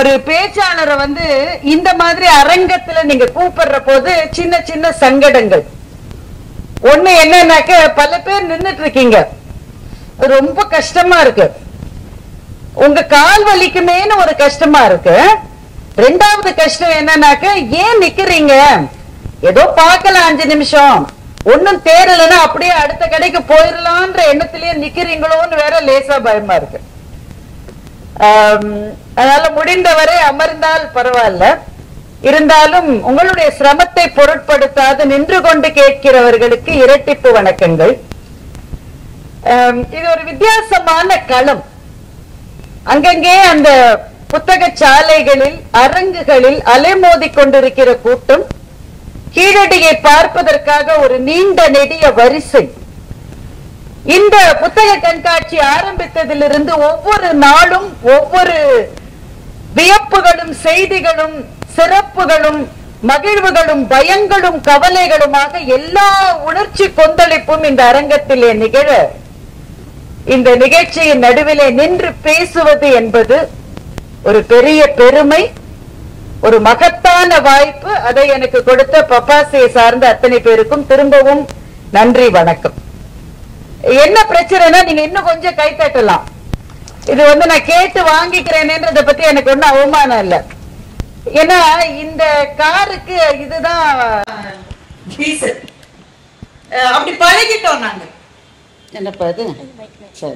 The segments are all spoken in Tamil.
ஒரு பேச்சாளரை வந்து இந்த மாதிரி அரங்கத்துல நீங்க கூப்பிடுற போது சின்ன சின்ன சங்கடங்கள் ஒண்ணு என்னன்னாக்க பல பேர் நின்னுட்டு இருக்கீங்க ரொம்ப கஷ்டமா இருக்கு உங்க கால் வலிக்குமேன்னு ஒரு கஷ்டமா இருக்கு ரெண்டாவது கஷ்டம் என்னன்னாக்க ஏன் நிக்கிறீங்க ஏதோ பார்க்கலாம் அஞ்சு நிமிஷம் ஒண்ணும் தேரலைன்னா அப்படியே அடுத்த கடைக்கு போயிடலான்ற எண்ணத்திலேயே நிக்கிறீங்களோன்னு வேற லேசா பயமா இருக்கு ஆம், அதனால முடிந்தவரை அமர்ந்தால் பரவாயில்ல இருந்தாலும் உங்களுடைய சிரமத்தை பொருட்படுத்தாது நின்று கொண்டு கேட்கிறவர்களுக்கு இரட்டிப்பு வணக்கங்கள் ஆம், இது ஒரு வித்தியாசமான களம் அங்கங்கே அந்த புத்தக சாலைகளில் அரங்குகளில் அலைமோதி கொண்டிருக்கிற கூட்டம் கீழடியை பார்ப்பதற்காக ஒரு நீண்ட நெடிய வரிசை இந்த புத்தக கண்காட்சி ஆரம்பித்ததிலிருந்து ஒவ்வொரு நாளும் ஒவ்வொரு வியப்புகளும் செய்திகளும் சிறப்புகளும் மகிழ்வுகளும் பயங்களும் கவலைகளுமாக எல்லா உணர்ச்சி கொந்தளிப்பும் இந்த அரங்கத்திலே நிகழ இந்த நிகழ்ச்சியின் நடுவிலே நின்று பேசுவது என்பது ஒரு பெரிய பெருமை ஒரு மகத்தான வாய்ப்பு அதை எனக்கு கொடுத்த பப்பாசியை சார்ந்த அத்தனை பேருக்கும் திரும்பவும் நன்றி வணக்கம் என்ன பிரச்சனைனா நீங்க இன்னும் கொஞ்சம் கை தட்டலாம் இது வந்து நான் கேட்டு வாங்கிக்கிறேனேன்றத பத்தி எனக்கு ஒண்ணும் அவமானம் இல்ல ஏன்னா இந்த காருக்கு இதுதான் டீசல் அஹ் அப்படி பழகிட்டோம் நாங்க என்னப்பா இது சரி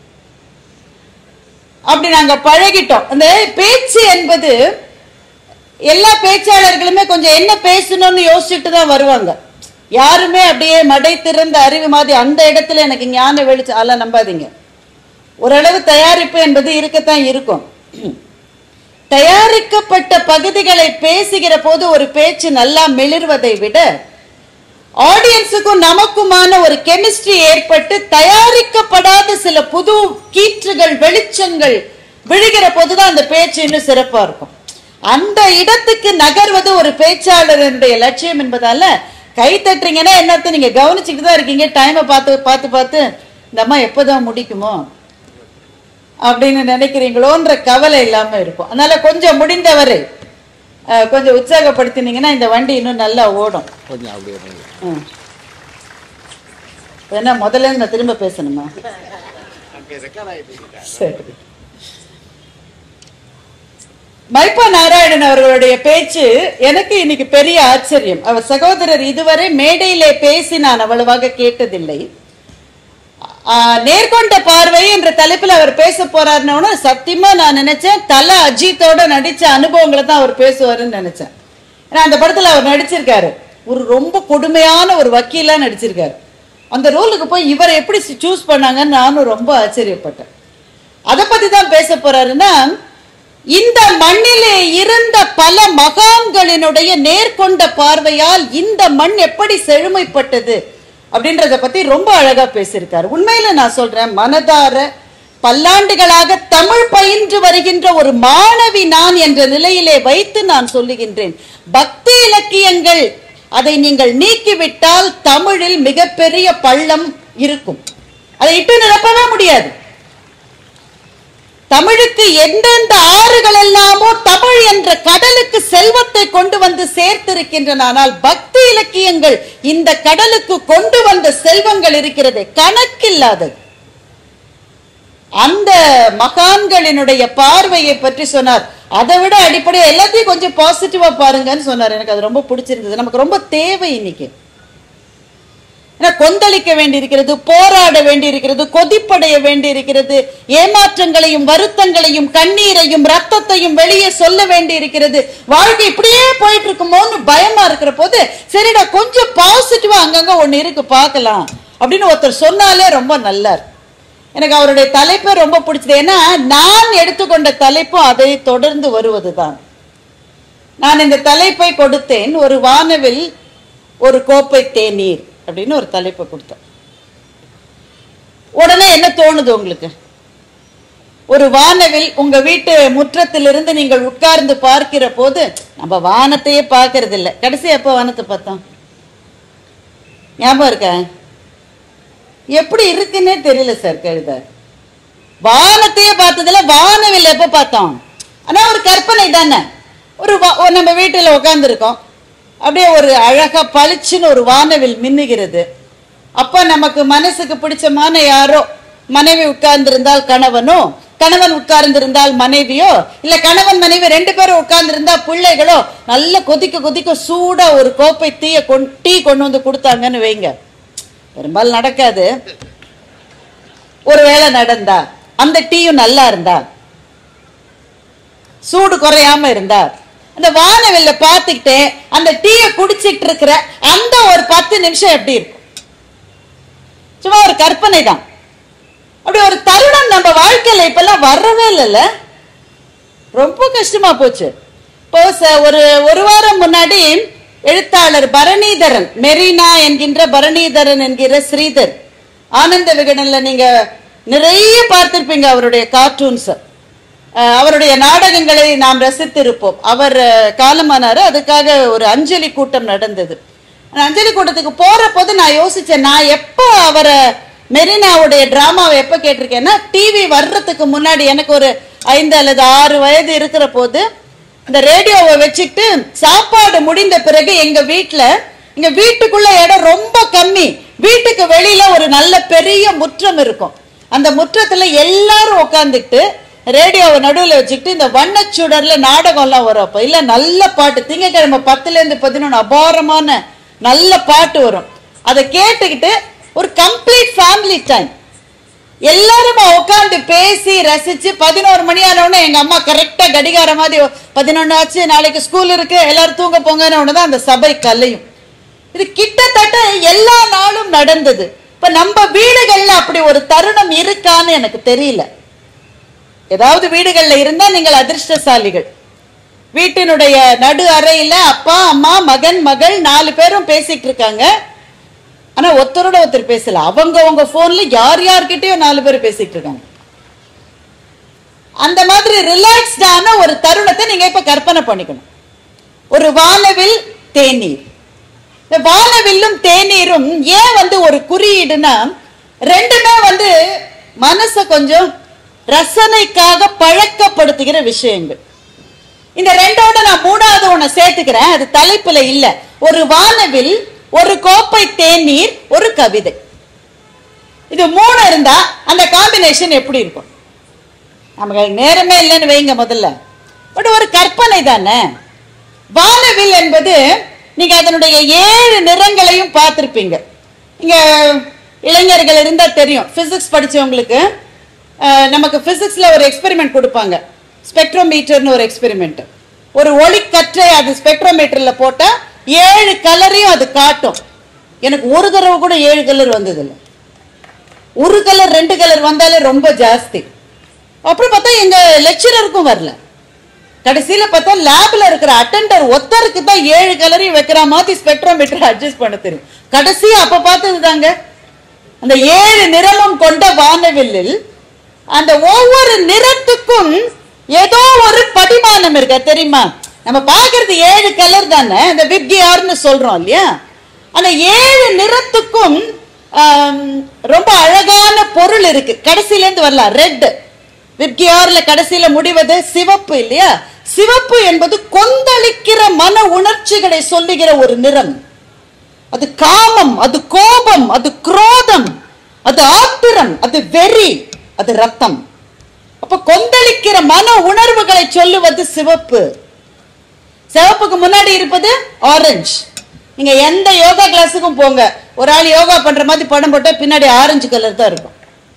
அப்படி நாங்க பழகிட்டோம் அந்த பேச்சு என்பது எல்லா பேச்சாளர்களுமே கொஞ்சம் என்ன பேசணும்னு யோசிச்சுட்டு தான் வருவாங்க யாருமே அப்படியே மடை திறந்த அறிவு மாதிரி அந்த இடத்துல எனக்கு ஞான வெளிச்சம் அதெல்லாம் நம்பாதீங்க ஓரளவு தயாரிப்பு என்பது இருக்கத்தான் இருக்கும் தயாரிக்கப்பட்ட பகுதிகளை பேசுகிற போது ஒரு பேச்சு நல்லா மிளிர்வதை விட ஆடியன்ஸுக்கும் நமக்குமான ஒரு கெமிஸ்ட்ரி ஏற்பட்டு தயாரிக்கப்படாத சில புது கீற்றுகள் வெளிச்சங்கள் விழுகிற போதுதான் அந்த பேச்சு இன்னும் சிறப்பா இருக்கும் அந்த இடத்துக்கு நகர்வது ஒரு பேச்சாளருடைய லட்சியம் என்பதால கை தட்டுறீங்கன்னா என்ன அர்த்தம் நீங்க கவனிச்சுக்கிட்டு தான் இருக்கீங்க டைமை பார்த்து பார்த்து பார்த்து இந்த அம்மா எப்போதான் முடிக்குமோ அப்படின்னு நினைக்கிறீங்களோன்ற கவலை இல்லாம இருக்கும் அதனால கொஞ்சம் முடிந்தவரை அஹ், கொஞ்சம் உற்சாகப்படுத்தினீங்கன்னா இந்த வண்டி இன்னும் நல்லா ஓடும் கொஞ்சம் அப்படியே பண்ணுங்க. ம். என்ன முதல்ல இருந்து நான் திரும்ப பேசணுமா சரி மைப்பா நாராயணன் அவர்களுடைய பேச்சு எனக்கு இன்னைக்கு பெரிய ஆச்சரியம் அவர் சகோதரர் இதுவரை மேடையிலே பேசி நான் அவ்வளவாக கேட்டதில்லை ஆ, நேர்கொண்ட பார்வை என்ற தலைப்புல அவர் பேச போறாருன்னு சத்தியமா நான் நினைச்சேன் தல அஜித்தோட நடிச்ச அனுபவங்களை தான் அவர் பேசுவாருன்னு நினைச்சேன் ஏன்னா அந்த படத்துல அவர் நடிச்சிருக்காரு ஒரு ரொம்ப கொடுமையான ஒரு வக்கீலா நடிச்சிருக்காரு அந்த ரோலுக்கு போய் இவரை எப்படி சூஸ் பண்ணாங்கன்னு நானும் ரொம்ப ஆச்சரியப்பட்டேன் அதை பத்தி தான் பேச போறாருன்னா இந்த மண்ணிலே இருந்த பல மகான்களினுடைய நேர்கொண்ட பார்வையால் இந்த மண் எப்படி செழுமைப்பட்டது அப்படின்றத பத்தி ரொம்ப அழகா பேசியிருக்காரு உண்மையில நான் சொல்றேன் மனதார பல்லாண்டுகளாக தமிழ் பயின்று வருகின்ற ஒரு மாணவி நான் என்ற நிலையிலே வைத்து நான் சொல்லுகின்றேன் பக்தி இலக்கியங்கள் அதை நீங்கள் நீக்கிவிட்டால் தமிழில் மிகப்பெரிய பள்ளம் இருக்கும் அதை இட்டு நிரப்பவே முடியாது தமிழுக்கு எந்தெந்த ஆறுகள் எல்லாமோ தமிழ் என்ற கடலுக்கு செல்வத்தை கொண்டு வந்து சேர்த்திருக்கின்றன ஆனால் பக்தி இலக்கியங்கள் இந்த கடலுக்கு கொண்டு வந்த செல்வங்கள் இருக்கிறது கணக்கில்லாதது அந்த மகான்களினுடைய பார்வையை பற்றி சொன்னார் அதை விட அடிப்படையா எல்லாத்தையும் கொஞ்சம் பாசிட்டிவா பாருங்கன்னு சொன்னார் எனக்கு அது ரொம்ப பிடிச்சிருந்தது நமக்கு ரொம்ப தேவை இன்னைக்கு ஏன்னா கொந்தளிக்க வேண்டியிருக்கிறது போராட வேண்டியிருக்கிறது கொதிப்படைய வேண்டியிருக்கிறது ஏமாற்றங்களையும் வருத்தங்களையும் கண்ணீரையும் ரத்தத்தையும் வெளியே சொல்ல வேண்டியிருக்கிறது வாழ்க்கை இப்படியே போயிட்டு இருக்குமோன்னு பயமா இருக்கிற போது சரிடா கொஞ்சம் பாசிட்டிவா அங்கங்க ஒண்ணு இருக்கு பார்க்கலாம் அப்படின்னு ஒருத்தர் சொன்னாலே ரொம்ப நல்லா இருக்கு எனக்கு அவருடைய தலைப்பே ரொம்ப பிடிச்சது ஏன்னா நான் எடுத்துக்கொண்ட தலைப்பும் அதை தொடர்ந்து வருவதுதான் நான் இந்த தலைப்பை கொடுத்தேன் ஒரு வானவில் ஒரு கோப்பை தேநீர் அப்படின்னு ஒரு தலைப்பை கொடுத்தேன் உடனே என்ன தோணுது உங்களுக்கு ஒரு வானவில் உங்க வீட்டு முற்றத்திலிருந்து நீங்கள் உட்கார்ந்து பார்க்கிற போது நம்ம வானத்தையே பார்க்கறது இல்ல கடைசி எப்ப வானத்தை பார்த்தோம் ஞாபகம் இருக்கா எப்படி இருக்குன்னே தெரியல சார் கழுத வானத்தையே பார்த்ததுல வானவில் எப்ப பார்த்தோம் ஆனா ஒரு கற்பனை தானே ஒரு வா- ஒரு நம்ம வீட்டில் உட்காந்துருக்கோம் அப்படியே ஒரு அழகா பளிச்சுன்னு ஒரு வானவில் மின்னுகிறது அப்ப நமக்கு மனசுக்கு பிடிச்சமான யாரோ மனைவி உட்கார்ந்திருந்தால் கணவனோ கணவன் உட்கார்ந்திருந்தால் மனைவியோ இல்ல கணவன் மனைவி ரெண்டு பேரும் உட்கார்ந்திருந்தா பிள்ளைகளோ நல்ல கொதிக்க கொதிக்க சூடா ஒரு கோப்பை தீய கொண்டு டீ கொண்டு வந்து கொடுத்தாங்கன்னு வைங்க பெரும்பாலும் நடக்காது ஒருவேளை நடந்தா அந்த டீயும் நல்லா இருந்தா சூடு குறையாம இருந்தா அந்த வானவில்ல பார்த்துக்கிட்டே அந்த டீயை குடிச்சிட்டு இருக்கிற அந்த ஒரு பத்து நிமிஷம் எப்படி இருக்கும் சும்மா ஒரு கற்பனை தான் அப்படி ஒரு தருணம் நம்ம வாழ்க்கையில இப்பெல்லாம் வரவே இல்லைல்ல ரொம்ப கஷ்டமா போச்சு இப்போ ச- ஒரு ஒரு வாரம் முன்னாடி எழுத்தாளர் பரணிதரன் மெரினா என்கின்ற பரணிதரன் என்கிற ஸ்ரீதர் ஆனந்த விகடன்ல நீங்க நிறைய பார்த்திருப்பீங்க அவருடைய கார்ட்டூன்ஸ் அவருடைய நாடகங்களை நாம் ரசித்திருப்போம் அவர் அஹ், காலமானாரு அதுக்காக ஒரு அஞ்சலி கூட்டம் நடந்தது அந்த அஞ்சலி கூட்டத்துக்கு போற போது நான் யோசிச்சேன் நான் எப்போ அவரை மெரினாவுடைய டிராமாவை எப்போ கேட்டிருக்கேன்னா டிவி வர்றதுக்கு முன்னாடி எனக்கு ஒரு ஐந்து அல்லது ஆறு வயது இருக்கிற போது இந்த ரேடியோவை வச்சுக்கிட்டு சாப்பாடு முடிந்த பிறகு எங்க வீட்ல எங்க வீட்டுக்குள்ள இடம் ரொம்ப கம்மி வீட்டுக்கு வெளியில ஒரு நல்ல பெரிய முற்றம் இருக்கும் அந்த முற்றத்துல எல்லாரும் உட்காந்துக்கிட்டு ரேடியோவை நடுவுல வச்சுக்கிட்டு இந்த வண்ணச்சுடர்ல நாடகம்லாம் வரும் அப்ப இல்ல நல்ல பாட்டு திங்கக்கிழமை பத்துல இருந்து பதினொன்று அபாரமான நல்ல பாட்டு வரும் அதை கேட்டுக்கிட்டு ஒரு கம்ப்ளீட் ஃபேமிலி டைம் எல்லாருமா உட்காந்து பேசி ரசிச்சு பதினோரு மணி ஆனவுடனே எங்க அம்மா கரெக்டா கடிகார மாதிரி பதினொன்னு ஆச்சு நாளைக்கு ஸ்கூல் இருக்கு எல்லாரும் தூங்க போங்கன்னு தான் அந்த சபை கலையும் இது கிட்டத்தட்ட எல்லா நாளும் நடந்தது இப்ப நம்ம வீடுகள்ல அப்படி ஒரு தருணம் இருக்கான்னு எனக்கு தெரியல ஏதாவது வீடுகள்ல இருந்தா நீங்கள் அதிர்ஷ்டசாலிகள் வீட்டினுடைய நடு அறையில அப்பா அம்மா மகன் மகள் நாலு பேரும் பேசிட்டு இருக்காங்க ஆனா ஒருத்தரோட ஒருத்தர் பேசல அவங்க அவங்க போன்ல யார் யார்கிட்டயும் நாலு பேர் பேசிட்டு இருக்காங்க அந்த மாதிரி ரிலாக்ஸ்டான ஒரு தருணத்தை நீங்க இப்ப கற்பனை பண்ணிக்கணும் ஒரு வானவில் தேநீர் இந்த வானவில்லும் தேநீரும் ஏன் வந்து ஒரு குறியீடுனா ரெண்டுமே வந்து மனசை கொஞ்சம் ரசனைக்காக பழக்கப்படுத்துகிற விஷயங்கள் இந்த ரெண்டோட நான் மூணாவது ஒண்ண சேர்த்துக்கிறேன் அது தலைப்புல இல்ல ஒரு வானவில் ஒரு கோப்பை தேநீர் ஒரு கவிதை இது மூணு இருந்தா அந்த காம்பினேஷன் எப்படி இருக்கும் நமக்கு நேரமே இல்லைன்னு வைங்க முதல்ல பட் ஒரு கற்பனை தானே வானவில் என்பது நீங்க அதனுடைய ஏழு நிறங்களையும் பார்த்திருப்பீங்க இங்க இளைஞர்கள் இருந்தா தெரியும் பிசிக்ஸ் படிச்சவங்களுக்கு அஹ், நமக்கு பிசிக்ஸ்ல ஒரு எக்ஸ்பெரிமெண்ட் கொடுப்பாங்க ஸ்பெக்ட்ரோமீட்டர்னு ஒரு எக்ஸ்பெரிமெண்ட் ஒரு ஒளிக்கற்றை அது ஸ்பெக்ட்ரோமீட்டர்ல போட்டா ஏழு கலரையும் அது காட்டும் எனக்கு ஒரு தடவை கூட ஏழு கலர் வந்ததில்லை ஒரு கலர் ரெண்டு கலர் வந்தாலே ரொம்ப ஜாஸ்தி அப்புறம் பார்த்தா எங்க லெக்சரருக்கும் வரல கடைசியில பார்த்தா லேப்ல இருக்கிற அட்டெண்டர் ஒத்தருக்கு தான் ஏழு கலரையும் வைக்கிற மாதிரி ஸ்பெக்ட்ரோமீட்டர் அட்ஜஸ்ட் பண்ண தெரியும் கடைசி அப்ப பார்த்தது தாங்க அந்த ஏழு நிறமும் கொண்ட வானவில்லில் அந்த ஒவ்வொரு நிறத்துக்கும் ஏதோ ஒரு படிமானம் இருக்க தெரியுமா நம்ம பார்க்கிறது ஏழு கலர் தானே இந்த விப்கியார்னு சொல்றோம் இல்லையா அந்த ஏழு நிறத்துக்கும் ஆம், ரொம்ப அழகான பொருள் இருக்கு கடைசில இருந்து வரலாம் ரெட் விப்கியார்ல கடைசியில முடிவது சிவப்பு இல்லையா சிவப்பு என்பது கொந்தளிக்கிற மன உணர்ச்சிகளை சொல்லுகிற ஒரு நிறம் அது காமம் அது கோபம் அது குரோதம் அது ஆத்திரம் அது வெறி அது ரத்தம் அப்ப கொந்தளிக்கிற மன உணர்வுகளை சொல்லுவது சிவப்பு சிவப்புக்கு முன்னாடி இருப்பது ஆரஞ்சு நீங்க எந்த யோகா கிளாஸுக்கும் போங்க ஒரு ஆள் யோகா பண்ற மாதிரி படம் போட்டா பின்னாடி ஆரஞ்சு கலர் தான் இருக்கும்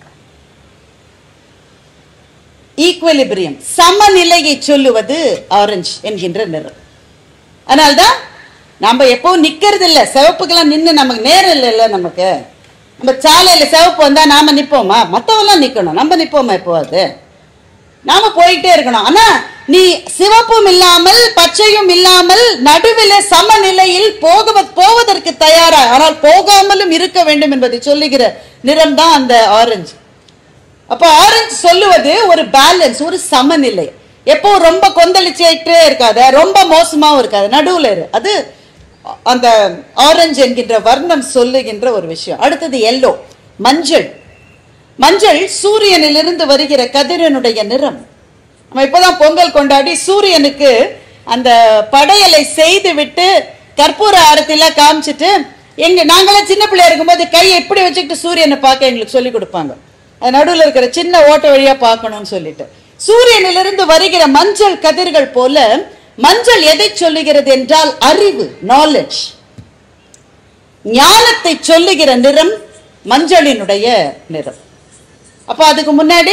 ஈக்குவலிபிரியம் சமநிலையை சொல்லுவது ஆரஞ்சு என்கின்ற நிறம் அதனால்தான் நம்ம எப்பவும் நிக்கிறது இல்ல சிவப்புக்கெல்லாம் நின்னு நமக்கு நேரம் இல்லைல்ல நமக்கு நம்ம சாலையில சிவப்பு வந்தா நாம நிப்போமா மத்தவெல்லாம் நிக்கணும் நம்ம நிப்போமா எப்போது நாம போயிட்டே இருக்கணும் ஆனா நீ சிவப்பும் இல்லாமல் பச்சையும் இல்லாமல் நடுவில சமநிலையில் போக போவதற்கு தயாரா ஆனால் போகாமலும் இருக்க வேண்டும் என்பதை சொல்லுகிற நிறம் தான் அந்த ஆரஞ்சு அப்ப ஆரஞ்சு சொல்லுவது ஒரு பேலன்ஸ் ஒரு சமநிலை எப்போ ரொம்ப கொந்தளிச்சுட்டே இருக்காத ரொம்ப மோசமாவும் இருக்காது நடுவுல இரு அது அந்த ஆரஞ்சு என்கின்ற வர்ணம் சொல்லுகின்ற ஒரு விஷயம் அடுத்தது எல்லோ மஞ்சள் மஞ்சள் சூரியனிலிருந்து வருகிற கதிரனுடைய நிறம் நம்ம இப்பதான் பொங்கல் கொண்டாடி சூரியனுக்கு அந்த படையலை செய்து விட்டு கற்பூர ஆரத்திலாம் காமிச்சிட்டு எங்க நாங்களாம் சின்ன பிள்ளையா இருக்கும்போது கையை எப்படி வச்சுக்கிட்டு சூரியனை பார்க்க எங்களுக்கு சொல்லி கொடுப்பாங்க அது நடுவில் இருக்கிற சின்ன ஓட்ட வழியா பார்க்கணும்னு சொல்லிட்டு சூரியனிலிருந்து வருகிற மஞ்சள் கதிர்கள் போல மஞ்சள் எதை சொல்லுகிறது என்றால் அறிவு நாலேஜ் ஞானத்தை சொல்லுகிற நிறம் மஞ்சளினுடைய நிறம் அப்ப அதுக்கு முன்னாடி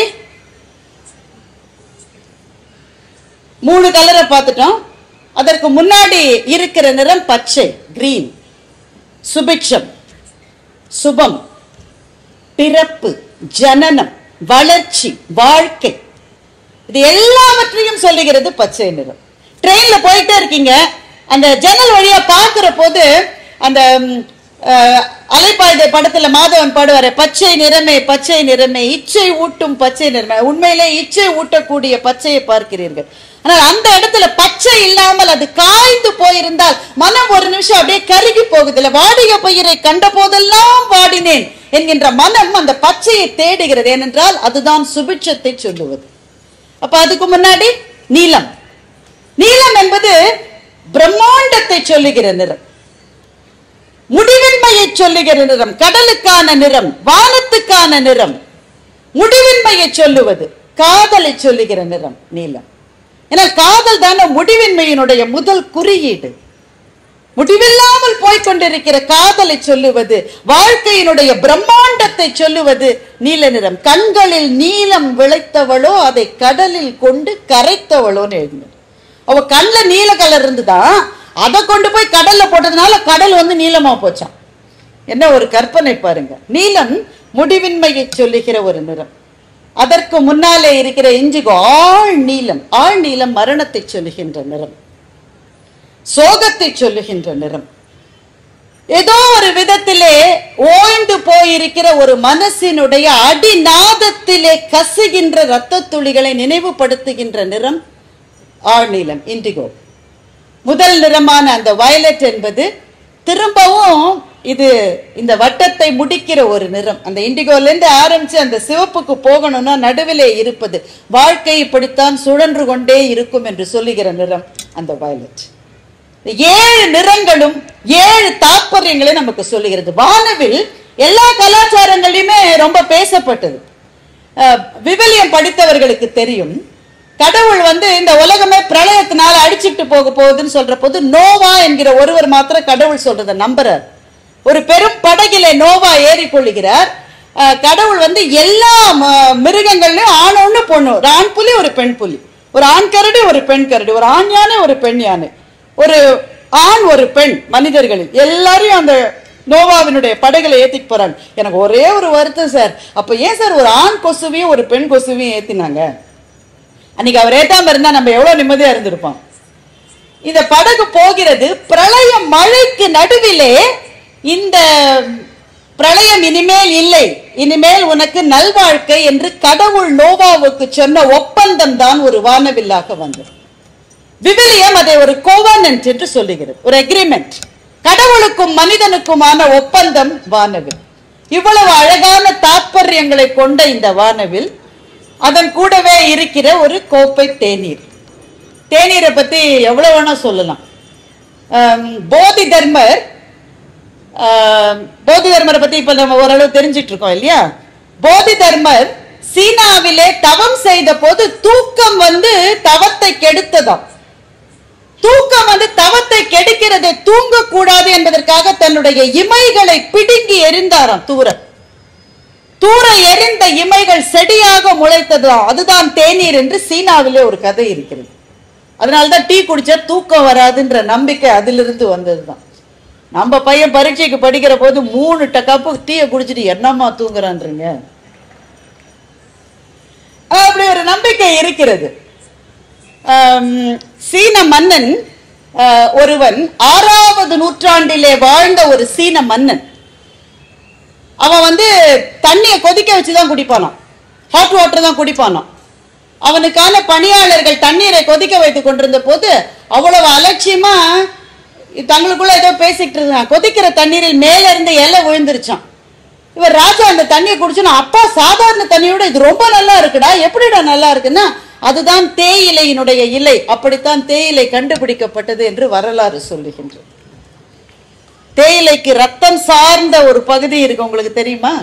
மூணு கலரை பார்த்துட்டோம் அதற்கு முன்னாடி இருக்கிற நிறம் பச்சை கிரீன் சுபிக்ஷம் சுபம் பிறப்பு ஜனனம் வளர்ச்சி வாழ்க்கை இது எல்லாவற்றையும் சொல்லுகிறது பச்சை நிறம் ட்ரெயின்ல போயிட்டே இருக்கீங்க அந்த ஜன்னல் வழியா பார்க்கிற போது அந்த ம், அஹ், அலைப்பாய்தை படத்துல மாதவன் பாடுவாரு பச்சை நிறமே பச்சை நிறமே இச்சை ஊட்டும் பச்சை நிறமே உண்மையிலே இச்சை ஊட்டக்கூடிய பச்சையை பார்க்கிறீர்கள் ஆனால் அந்த இடத்துல பச்சை இல்லாமல் அது காய்ந்து போயிருந்தால் மனம் ஒரு நிமிஷம் அப்படியே கருகி போகுதுல வாடிய பயிரை கண்ட போதெல்லாம் வாடினேன் என்கின்ற மனம் அந்த பச்சையை தேடுகிறது ஏனென்றால் அதுதான் சுபிட்சத்தை சொல்லுவது அப்ப அதுக்கு முன்னாடி நீலம் நீலம் என்பது பிரம்மாண்டத்தை சொல்லுகிற நிறம் முடிவின்மையை சொல்லுகிற நிறம் கடலுக்கான நிறம் வானத்துக்கான நிறம் முடிவின்மையை சொல்லுவது காதலை சொல்லுகிற நிறம் நீலம் ஏன்னா காதல் தானே முடிவின்மையினுடைய முதல் குறியீடு முடிவில்லாமல் போய்க்கொண்டிருக்கிற காதலை சொல்லுவது வாழ்க்கையினுடைய பிரம்மாண்டத்தை சொல்லுவது நீல நிறம் கண்களில் நீலம் விளைத்தவளோ அதை கடலில் கொண்டு கரைத்தவளோன்னு எழுதினார் அவ கண்ணுல நீல கலர் இருந்துதான் அதை கொண்டு போய் கடல்ல போட்டதுனால கடல் வந்து நீலமா போச்சாம் என்ன ஒரு கற்பனை பாருங்க நீலம் முடிவின்மையை சொல்லுகிற ஒரு நிறம் அதற்கு முன்னாலே இருக்கிற இஞ்சிகோ ஆள் நீலம் ஆள் நீலம் மரணத்தை சொல்லுகின்ற நிறம் சோகத்தை சொல்லுகின்ற நிறம் ஏதோ ஒரு விதத்திலே ஓய்ந்து போயிருக்கிற ஒரு மனசினுடைய அடிநாதத்திலே கசுகின்ற இரத்த துளிகளை நினைவுபடுத்துகின்ற நிறம் ஆழ்நீலம் இண்டிகோ முதல் நிறமான அந்த வயலட் என்பது திரும்பவும் இது இந்த வட்டத்தை முடிக்கிற ஒரு நிறம் அந்த இண்டிகோல இருந்து ஆரம்பிச்சு அந்த சிவப்புக்கு போகணும்னா நடுவிலே இருப்பது வாழ்க்கை இப்படித்தான் சுழன்று கொண்டே இருக்கும் என்று சொல்லுகிற நிறம் அந்த வயலட் இந்த ஏழு நிறங்களும் ஏழு தாற்பயங்களை நமக்கு சொல்லுகிறது வானவில் எல்லா கலாச்சாரங்களையுமே ரொம்ப பேசப்பட்டது அஹ், விவிலியம் படித்தவர்களுக்கு தெரியும் கடவுள் வந்து இந்த உலகமே பிரளயத்தினால அடிச்சுட்டு போக போகுதுன்னு சொல்ற போது நோவா என்கிற ஒருவர் மாத்திரம் கடவுள் சொல்றதை நம்புறார் ஒரு பெரும் படகிலே நோவா ஏறி கொள்ளுகிறார் அஹ், கடவுள் வந்து எல்லா ம- மிருகங்கள்லயும் ஆண் ஒண்ணு பொண்ணு ஒரு ஆண் புலி ஒரு பெண் புலி ஒரு ஆண் கரடி ஒரு பெண் கரடி ஒரு ஆண் யானை ஒரு பெண் யானை ஒரு ஆண் ஒரு பெண் மனிதர்களில் எல்லாரையும் அந்த நோவாவினுடைய படகுல ஏத்திட்டு போறாங்க எனக்கு ஒரே ஒரு வருத்தம் சார் அப்ப ஏன் சார் ஒரு ஆண் கொசுவையும் ஒரு பெண் கொசுவையும் ஏத்தினாங்க அன்னைக்கு அவர் ஏத்தாம இருந்தா நம்ம எவ்வளவு நிம்மதியா இருந்திருப்போம் இந்த படகு போகிறது பிரளய மழைக்கு நடுவிலே இந்த பிரளயம் இனிமேல் இல்லை இனிமேல் உனக்கு நல்வாழ்க்கை என்று கடவுள் நோவாவுக்கு சொன்ன ஒப்பந்தம் தான் ஒரு வானவில்லாக வந்தது விவிலியம் அதை ஒரு கோவனன்ட் என்று சொல்லுகிறது ஒரு அக்ரிமெண்ட் கடவுளுக்கும் மனிதனுக்குமான ஒப்பந்தம் வானவில் இவ்வளவு அழகான தாற்பயங்களை கொண்ட இந்த வானவில் அதன் கூடவே இருக்கிற ஒரு கோப்பை தேநீர் தேநீரை பத்தி எவ்வளவு வேணா சொல்லலாம் ஆம், போதி தர்மர் ஆம், போதி தர்மரை பத்தி இப்ப நம்ம ஓரளவு தெரிஞ்சிட்டு இருக்கோம் இல்லையா போதி தர்மர் சீனாவிலே தவம் செய்த போது தூக்கம் வந்து தவத்தை கெடுத்ததாம் தூக்கம் வந்து தவத்தை கெடுக்கிறது தூங்க கூடாது என்பதற்காக தன்னுடைய இமைகளை பிடுங்கி எரிந்தாராம் தூர தூர எரிந்த இமைகள் செடியாக முளைத்ததாம் அதுதான் தேநீர் என்று சீனாவிலே ஒரு கதை இருக்கிறது அதனாலதான் டீ குடிச்சா தூக்கம் வராதுன்ற நம்பிக்கை அதிலிருந்து வந்ததுதான் நம்ம பையன் பரீட்சைக்கு படிக்கிற போது மூணு ட கப்பு டீயை குடிச்சிட்டு என்னம்மா தூங்குறான்றீங்க அப்படி ஒரு நம்பிக்கை இருக்கிறது ஆம், சீன மன்னன் ஆ, ஒருவன் ஆறாவது நூற்றாண்டிலே வாழ்ந்த ஒரு சீன மன்னன் அவன் வந்து தண்ணியை கொதிக்க வச்சுதான் குடிப்பானாம் ஹாட் வாட்டர் தான் குடிப்பானாம் அவனுக்கான பணியாளர்கள் தண்ணீரை கொதிக்க வைத்து கொண்டிருந்த போது அவ்வளவு அலட்சியமா தங்களுக்குள்ள ஏதோ பேசிக்கிட்டு இருந்தான் கொதிக்கிற தண்ணீரில் மேல இருந்து இலை விழுந்துருச்சான் இவர் ராஜா அந்த தண்ணியை குடிச்சுனா அப்பா சாதாரண தண்ணியோட இது ரொம்ப நல்லா இருக்குடா எப்படிடா நல்லா இருக்குன்னா அதுதான் தேயிலையினுடைய இலை அப்படித்தான் தேயிலை கண்டுபிடிக்கப்பட்டது என்று வரலாறு சொல்லுகின்றது தேயிலைக்கு ரத்தம் சார்ந்த ஒரு பகுதி இருக்கு உங்களுக்கு தெரியுமா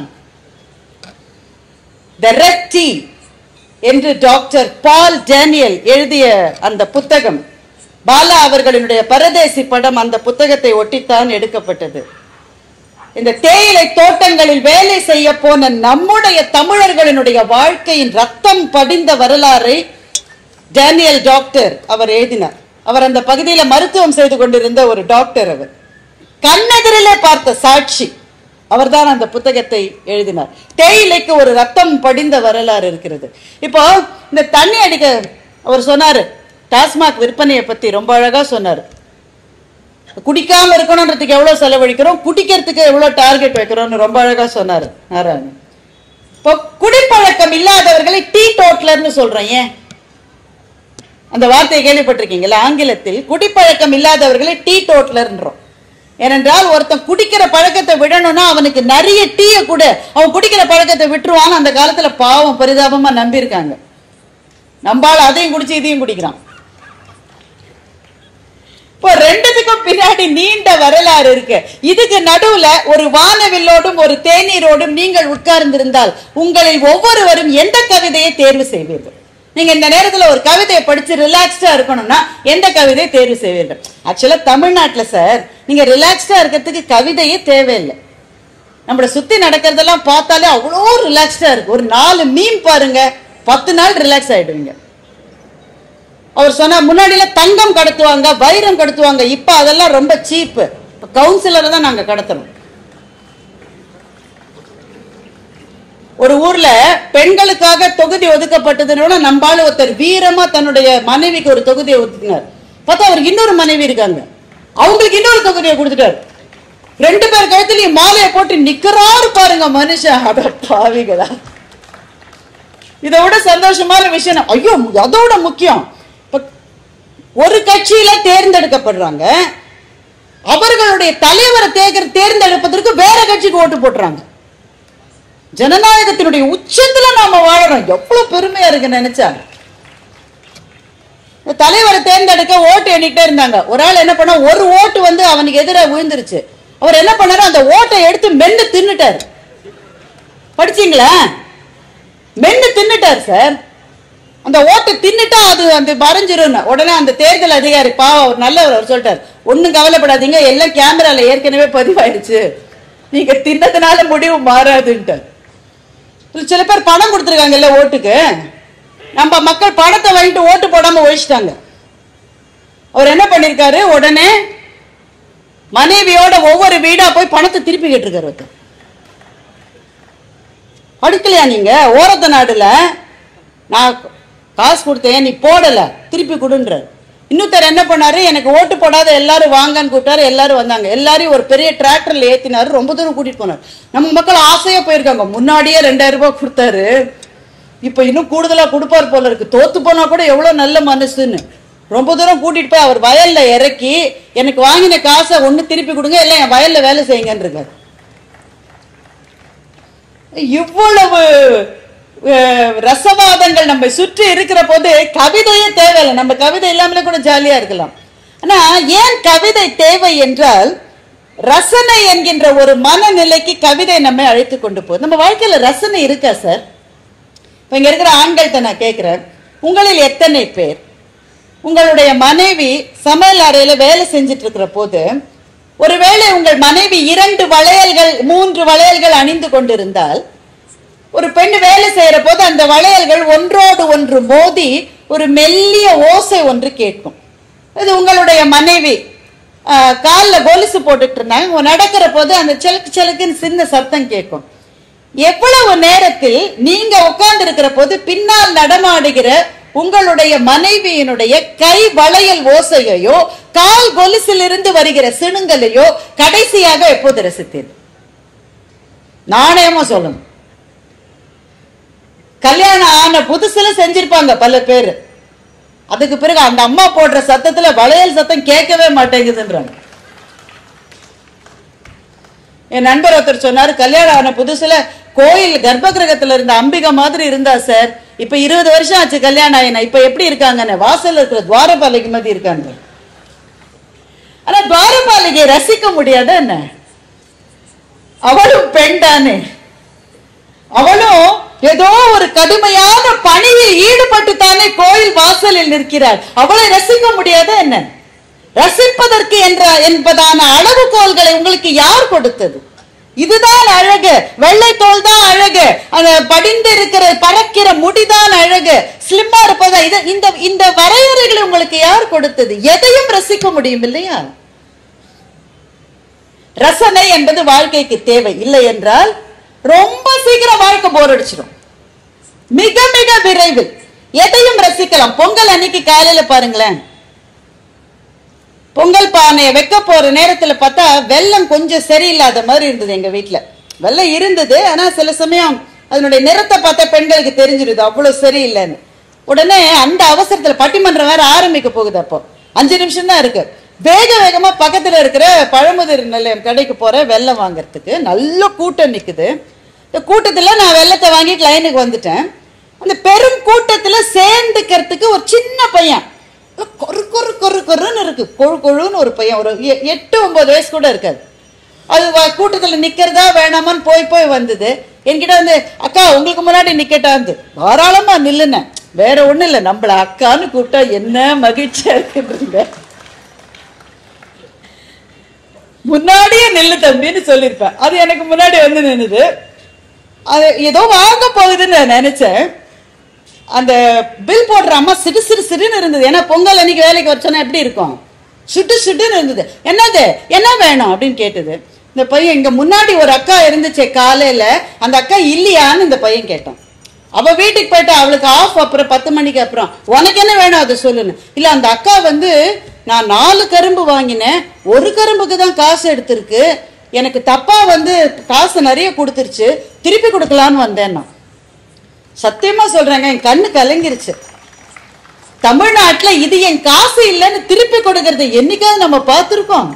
த ரெட் டீ என்று டாக்டர் பால் டேனியல் எழுதிய அந்த புத்தகம் பாலா அவர்களினுடைய பரதேசி படம் அந்த புத்தகத்தை ஒட்டித்தான் எடுக்கப்பட்டது இந்த தேயிலை தோட்டங்களில் வேலை செய்ய போன நம்முடைய தமிழர்களினுடைய வாழ்க்கையின் ரத்தம் படிந்த வரலாறை டேனியல் டாக்டர் அவர் எழுதினார் அவர் அந்த பகுதியில மருத்துவம் செய்து கொண்டிருந்த ஒரு டாக்டர் அவர் கண்ணெதிரிலே பார்த்த சாட்சி அவர்தான் அந்த புத்தகத்தை எழுதினார் தேயிலைக்கு ஒரு ரத்தம் படிந்த வரலாறு இருக்கிறது இப்போ இந்த தண்ணி அடிக்க அவர் சொன்னாரு டாஸ்மாக் விற்பனையை பத்தி ரொம்ப அழகா சொன்னாரு குடிக்காம இருக்கணும்ன்றதுக்கு எவ்வளவு செலவழிக்கிறோம் குடிக்கிறதுக்கு எவ்வளவு டார்கெட் வைக்கிறோம்னு ரொம்ப அழகா சொன்னாரு நாராயணன் இப்போ குடிப்பழக்கம் இல்லாதவர்களை டீ டோட்லர்னு சொல்றேன் ஏன் அந்த வார்த்தையை கேள்விப்பட்டிருக்கீங்களா ஆங்கிலத்தில் குடிப்பழக்கம் இல்லாதவர்களை டீ டோட்லர்ன்றோம் ஏனென்றால் ஒருத்தன் குடிக்கிற பழக்கத்தை விடணும்னா அவனுக்கு நிறைய டீயை கூட அவன் குடிக்கிற பழக்கத்தை விட்டுருவான்னு அந்த காலத்துல பாவம் பரிதாபமா நம்பியிருக்காங்க நம்பால் அதையும் குடிச்சு இதையும் குடிக்கிறான் இப்போ ரெண்டுத்துக்கும் பின்னாடி நீண்ட வரலாறு இருக்கு இதுக்கு நடுவுல ஒரு வானவில்லோடும் ஒரு தேநீரோடும் நீங்கள் உட்கார்ந்திருந்தால் உங்களில் ஒவ்வொருவரும் எந்த கவிதையை தேர்வு செய்வீர்கள் நீங்க இந்த நேரத்துல ஒரு கவிதையை படிச்சு ரிலாக்ஸ்டா இருக்கணும்னா எந்த கவிதையை தேர்வு செய்வீர்கள் ஆக்சுவலா தமிழ்நாட்டுல சார் நீங்க ரிலாக்ஸ்டா இருக்கிறதுக்கு கவிதையே தேவையில்லை நம்மள சுத்தி நடக்கிறதெல்லாம் பார்த்தாலே அவ்வளோ ரிலாக்ஸ்டா இருக்கு ஒரு நாலு மீன் பாருங்க பத்து நாள் ரிலாக்ஸ் ஆயிடுவீங்க அவர் சொன்னா முன்னாடியில தங்கம் கடத்துவாங்க வைரம் கடத்துவாங்க இப்ப அதெல்லாம் ரொம்ப சீப்பு கவுன்சிலரை தான் நாங்க கடத்தணும் ஒரு ஊர்ல பெண்களுக்காக தொகுதி ஒதுக்கப்பட்டதுன்னு நம்பால ஒருத்தர் வீரமா தன்னுடைய மனைவிக்கு ஒரு தொகுதியை ஒதுக்கினார் பார்த்தா அவருக்கு இன்னொரு மனைவி இருக்காங்க அவங்களுக்கு இன்னொரு தொகுதியை கொடுத்துட்டாரு ரெண்டு பேர் கழுத்துலயும் மாலையை போட்டு நிக்கிறாரு பாருங்க மனுஷன் அட பாவிகளா இதை விட சந்தோஷமான விஷயம் ஐயோ அதோட முக்கியம் இப்ப ஒரு கட்சியில தேர்ந்தெடுக்கப்படுறாங்க அவர்களுடைய தலைவரை தேர்ந்த தேர்ந்தெடுப்பதற்கு வேற கட்சிக்கு ஓட்டு போட்டுறாங்க ஜனநாயகத்தினுடைய உச்சத்துல நாம வாழறோம் எவ்வளவு பெருமையா இருக்கு நினைச்சா இந்த தலைவரை தேர்ந்தெடுக்க ஓட்டு எண்ணிட்டே இருந்தாங்க ஒரு ஆள் என்ன பண்ணா ஒரு ஓட்டு வந்து அவனுக்கு எதிராக விழுந்துருச்சு அவர் என்ன பண்ணாரு அந்த ஓட்டை எடுத்து மென்னு தின்னுட்டாரு படிச்சீங்களா மென்னு தின்னுட்டார் சார் அந்த ஓட்டை தின்னுட்டா அது அந்த மறைஞ்சிரும் உடனே அந்த தேர்தல் அதிகாரி பாவம் அவர் நல்லவர் அவர் சொல்லிட்டார் ஒண்ணும் கவலைப்படாதீங்க எல்லாம் கேமரால ஏற்கனவே பதிவாயிடுச்சு நீங்க தின்னதுனால முடிவு மாறாதுன்ட்டார் இதுல சில பேர் பணம் கொடுத்துருக்காங்கல்ல ஓட்டுக்கு நம்ம மக்கள் பணத்தை வாங்கிட்டு ஓட்டு போடாம ஒழிச்சிட்டாங்க அவர் என்ன பண்ணிருக்காரு உடனே மனைவியோட ஒவ்வொரு வீடா போய் பணத்தை திருப்பி கேட்டிருக்காரு ஒருத்தர் படிக்கலையா நீங்க ஓரத்த நாடுல நான் காசு கொடுத்தேன் நீ போடல திருப்பி கொடுன்றார் இன்னொருத்தர் என்ன பண்ணாரு எனக்கு ஓட்டு போடாத எல்லாரும் வாங்கன்னு கூப்பிட்டாரு எல்லாரும் வந்தாங்க எல்லாரையும் ஒரு பெரிய டிராக்டர்ல ஏத்தினாரு ரொம்ப தூரம் கூட்டிட்டு போனார் நம்ம மக்கள் ஆசையா போயிருக்காங்க முன்னாடியே ரெண்டாயிரம் ரூபாய் கொடுத்தாரு இப்ப இன்னும் கூடுதலா கொடுப்பார் போல இருக்கு தோத்து போனா கூட எவ்வளவு நல்ல மனசுன்னு ரொம்ப தூரம் கூட்டிட்டு போய் அவர் வயல்ல இறக்கி எனக்கு வாங்கின காசை ஒண்ணு திருப்பி கொடுங்க இல்லை என் வயல்ல வேலை செய்யுங்கன்னு இருக்காரு இவ்வளவு அஹ், ரசவாதங்கள் நம்ம சுற்றி இருக்கிற போது கவிதையே தேவையில்லை நம்ம கவிதை இல்லாமலே கூட ஜாலியா இருக்கலாம் ஆனா ஏன் கவிதை தேவை என்றால் ரசனை என்கின்ற ஒரு மனநிலைக்கு கவிதை நம்மை அழைத்து கொண்டு போகுது நம்ம வாழ்க்கையில ரசனை இருக்கா சார் இப்ப இங்க இருக்கிற ஆண்கள்கிட்ட நான் கேட்கிறேன் உங்களில் எத்தனை பேர் உங்களுடைய மனைவி சமையல் அறையில வேலை செஞ்சுட்டு இருக்கிற போது ஒருவேளை உங்கள் மனைவி இரண்டு வளையல்கள் மூன்று வளையல்கள் அணிந்து கொண்டிருந்தால் ஒரு பெண் வேலை செய்யற போது அந்த வளையல்கள் ஒன்றோடு ஒன்று மோதி ஒரு மெல்லிய ஓசை ஒன்று கேட்கும் இது உங்களுடைய மனைவி ஆஹ், கால்ல கொலுசு போட்டுட்டு இருந்தாங்க அவங்க நடக்கிற போது அந்த செலுக்கு செலுக்குன்னு சின்ன சத்தம் கேட்கும் எவ்வளவு நேரத்தில் நீங்க உட்கார்ந்து இருக்கிற போது பின்னால் நடமாடுகிற உங்களுடைய மனைவியினுடைய கை வளையல் ஓசையையோ கால் கொலுசிலிருந்து வருகிற சிணுங்கலையோ கடைசியாக எப்போது ரசித்தீர்கள் நாணயமா சொல்லணும் கல்யாணம் ஆன புதுசுல செஞ்சிருப்பாங்க பல பேர் அதுக்கு பிறகு அந்த அம்மா போடுற சத்தத்துல வளையல் சத்தம் கேட்கவே மாட்டேங்குதுன்றாங்க என் நண்பர் ஒருத்தர் சொன்னாரு கல்யாணம் ஆன புதுசுல கோயில் கர்ப்ப கிரகத்துல இருந்த அம்பிகை மாதிரி இருந்தா சார் இப்ப இருபது வருஷம் ஆச்சு கல்யாணம் ஆயினா இப்ப எப்படி இருக்காங்கன்னு வாசல்ல இருக்கிற துவாரபாலைக்கு மாதிரி இருக்காங்க ஆனா துவாரபாலிகை ரசிக்க முடியாத என்ன அவளும் பெண் தானே அவளும் ஏதோ ஒரு கடுமையான பணியில் ஈடுபட்டு தானே கோயில் வாசலில் நிற்கிறாள் அவளை ரசிக்க முடியாத என்ன ரசிப்பதற்கு என்ற என்பதான அளவுகோல்களை உங்களுக்கு யார் கொடுத்தது இதுதான் அழகு வெள்ளை தோல் தான் அழகு அந்த படிந்து இருக்கிற பறக்கிற முடிதான் அழகு ஸ்லிம்மா இருப்பதா இது இந்த இந்த வரையறைகளை உங்களுக்கு யார் கொடுத்தது எதையும் ரசிக்க முடியும் இல்லையா ரசனை என்பது வாழ்க்கைக்கு தேவை இல்லை என்றால் ரொம்ப சீக்கிரம் வாழ்க்கை போர் அடிச்சிடும் மிக மிக விரைவில் எதையும் ரசிக்கலாம் பொங்கல் அன்னைக்கு காலையில பாருங்களேன் பொங்கல் பானையை வைக்க போற நேரத்துல பார்த்தா வெள்ளம் கொஞ்சம் சரியில்லாத மாதிரி இருந்தது எங்க வீட்ல வெள்ளம் இருந்தது ஆனா சில சமயம் அதனுடைய நிறத்தை பார்த்தா பெண்களுக்கு தெரிஞ்சிருது அவ்வளவு சரியில்லைன்னு உடனே அந்த அவசரத்துல பட்டிமன்றம் வேற ஆரம்பிக்க போகுது அப்போ அஞ்சு நிமிஷம் தான் இருக்கு வேக வேகமா பக்கத்துல இருக்கிற பழமுதிர் நிலையம் கடைக்கு போற வெள்ளம் வாங்குறதுக்கு நல்ல கூட்டம் நிக்குது இந்த கூட்டத்துல நான் வெள்ளத்தை வாங்கிட்டு லைனுக்கு வந்துட்டேன் அந்த பெரும் கூட்டத்துல சேர்ந்துக்கிறதுக்கு ஒரு சின்ன பையன் கொரு கொரு கொரு கொருன்னு இருக்கு கொழு கொழுன்னு ஒரு பையன் ஒரு எ- எட்டு ஒன்பது வயசு கூட இருக்காது அது வ- கூட்டத்துல நிக்கிறதா வேணாமான்னு போய் போய் வந்தது என்கிட்ட வந்து அக்கா உங்களுக்கு முன்னாடி நிக்கட்டாந்து தாராளமா நில்லுனேன் வேற ஒண்ணும் இல்ல நம்மள அக்கான்னு கூப்பிட்டா என்ன மகிழ்ச்சியா இருக்குன்றீங்க முன்னாடியே நில்லு தம்பின்னு சொல்லியிருப்பேன் அது எனக்கு முன்னாடி வந்து நின்னுது அது ஏதோ வாங்க போகுதுன்னு நான் நினைச்சேன் அந்த பில் போடுற அம்மா சிடு சிடு சிடுன்னு இருந்தது ஏன்னா பொங்கல் அன்னைக்கு வேலைக்கு வச்சோன்னா எப்படி இருக்கும் சுட்டு சுட்டுன்னு இருந்தது என்னது என்ன வேணும் அப்படின்னு கேட்டது இந்த பையன் இங்க முன்னாடி ஒரு அக்கா இருந்துச்சே காலையில அந்த அக்கா இல்லையான்னு இந்த பையன் கேட்டான் அவ வீட்டுக்கு போயிட்டு அவளுக்கு ஆஃப் அப்புறம் பத்து மணிக்கு அப்புறம் உனக்கு என்ன வேணும் அதை சொல்லுன்னு இல்ல அந்த அக்கா வந்து நான் நாலு கரும்பு வாங்கினேன் ஒரு கரும்புக்கு தான் காசு எடுத்திருக்கு எனக்கு தப்பா வந்து காசு நிறைய கொடுத்துருச்சு திருப்பி கொடுக்கலான்னு வந்தேன் நான் சத்தியமா சொல்றேங்க என் கண்ணு கலங்கிருச்சு தமிழ்நாட்டுல இது என் காசு இல்லைன்னு திருப்பி கொடுக்கறது என்னைக்காவது நம்ம பார்த்திருக்கோம்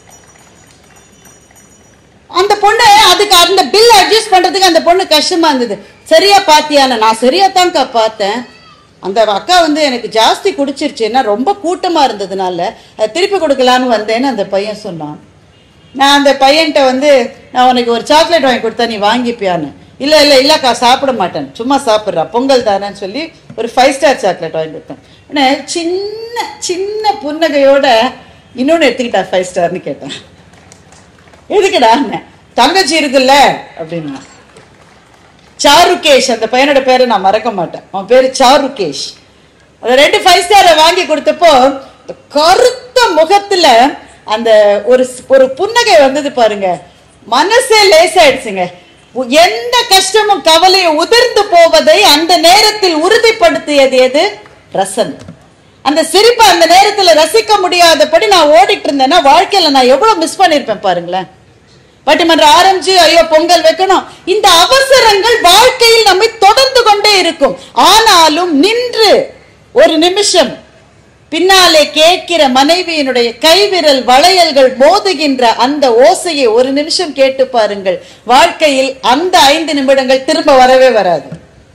அந்த பொண்ணு அதுக்கு அந்த பில் அட்ஜஸ்ட் பண்றதுக்கு அந்த பொண்ணு கஷ்டமா இருந்தது சரியா பாத்தியான நான் சரியா தான்க்கா பார்த்தேன் அந்த அக்கா வந்து எனக்கு ஜாஸ்தி குடிச்சிருச்சுன்னா ரொம்ப கூட்டமா இருந்ததுனால அதை திருப்பி கொடுக்கலான்னு வந்தேன்னு அந்த பையன் சொன்னான் நான் அந்த பையன்கிட்ட வந்து நான் உனக்கு ஒரு சாக்லேட் வாங்கி கொடுத்தா நீ வாங்கிப்பியான்னு இல்ல இல்ல இல்லக்கா சாப்பிட மாட்டேன் சும்மா சாப்பிட்றா பொங்கல் தானேன்னு சொல்லி ஒரு ஃபைவ் ஸ்டார் சாக்லேட் வாங்கி கொடுத்தேன் உடனே சின்ன சின்ன புன்னகையோட இன்னொன்னு எடுத்துக்கிட்டா ஃபைவ் ஸ்டார்னு கேட்டேன் எதுக்குடா தங்கச்சி இருக்குல்ல அப்படின்னா சாருகேஷ் அந்த பையனோட பேரை நான் மறக்க மாட்டேன் அவன் பேரு சாருகேஷ் அந்த ரெண்டு ஃபைவ் ஸ்டாரை வாங்கி கொடுத்தப்போ இந்த கருத்த முகத்துல அந்த ஒரு ஒரு புன்னகை வந்தது பாருங்க மனசே லேசாயிடுச்சுங்க உ- எந்த கஷ்டமும் கவலையும் உதிர்ந்து போவதை அந்த நேரத்தில் உறுதிப்படுத்தியது எது ரசன் அந்த சிரிப்பை அந்த நேரத்துல ரசிக்க முடியாதபடி நான் ஓடிட்டு இருந்தேன்னா வாழ்க்கையில நான் எவ்வளவு மிஸ் பண்ணிருப்பேன் பாருங்களேன் பட்டிமன்றம் ஆரம்பிச்சு ஐயோ பொங்கல் வைக்கணும் இந்த அவசரங்கள் வாழ்க்கையில் நம்மை தொடர்ந்து கொண்டே இருக்கும் ஆனாலும் நின்று ஒரு நிமிஷம் பின்னாலே கேட்கிற மனைவியினுடைய கைவிரல் வளையல்கள் மோதுகின்ற அந்த ஓசையை ஒரு நிமிஷம் கேட்டு பாருங்கள் வாழ்க்கையில் அந்த ஐந்து நிமிடங்கள் திரும்ப வரவே வராது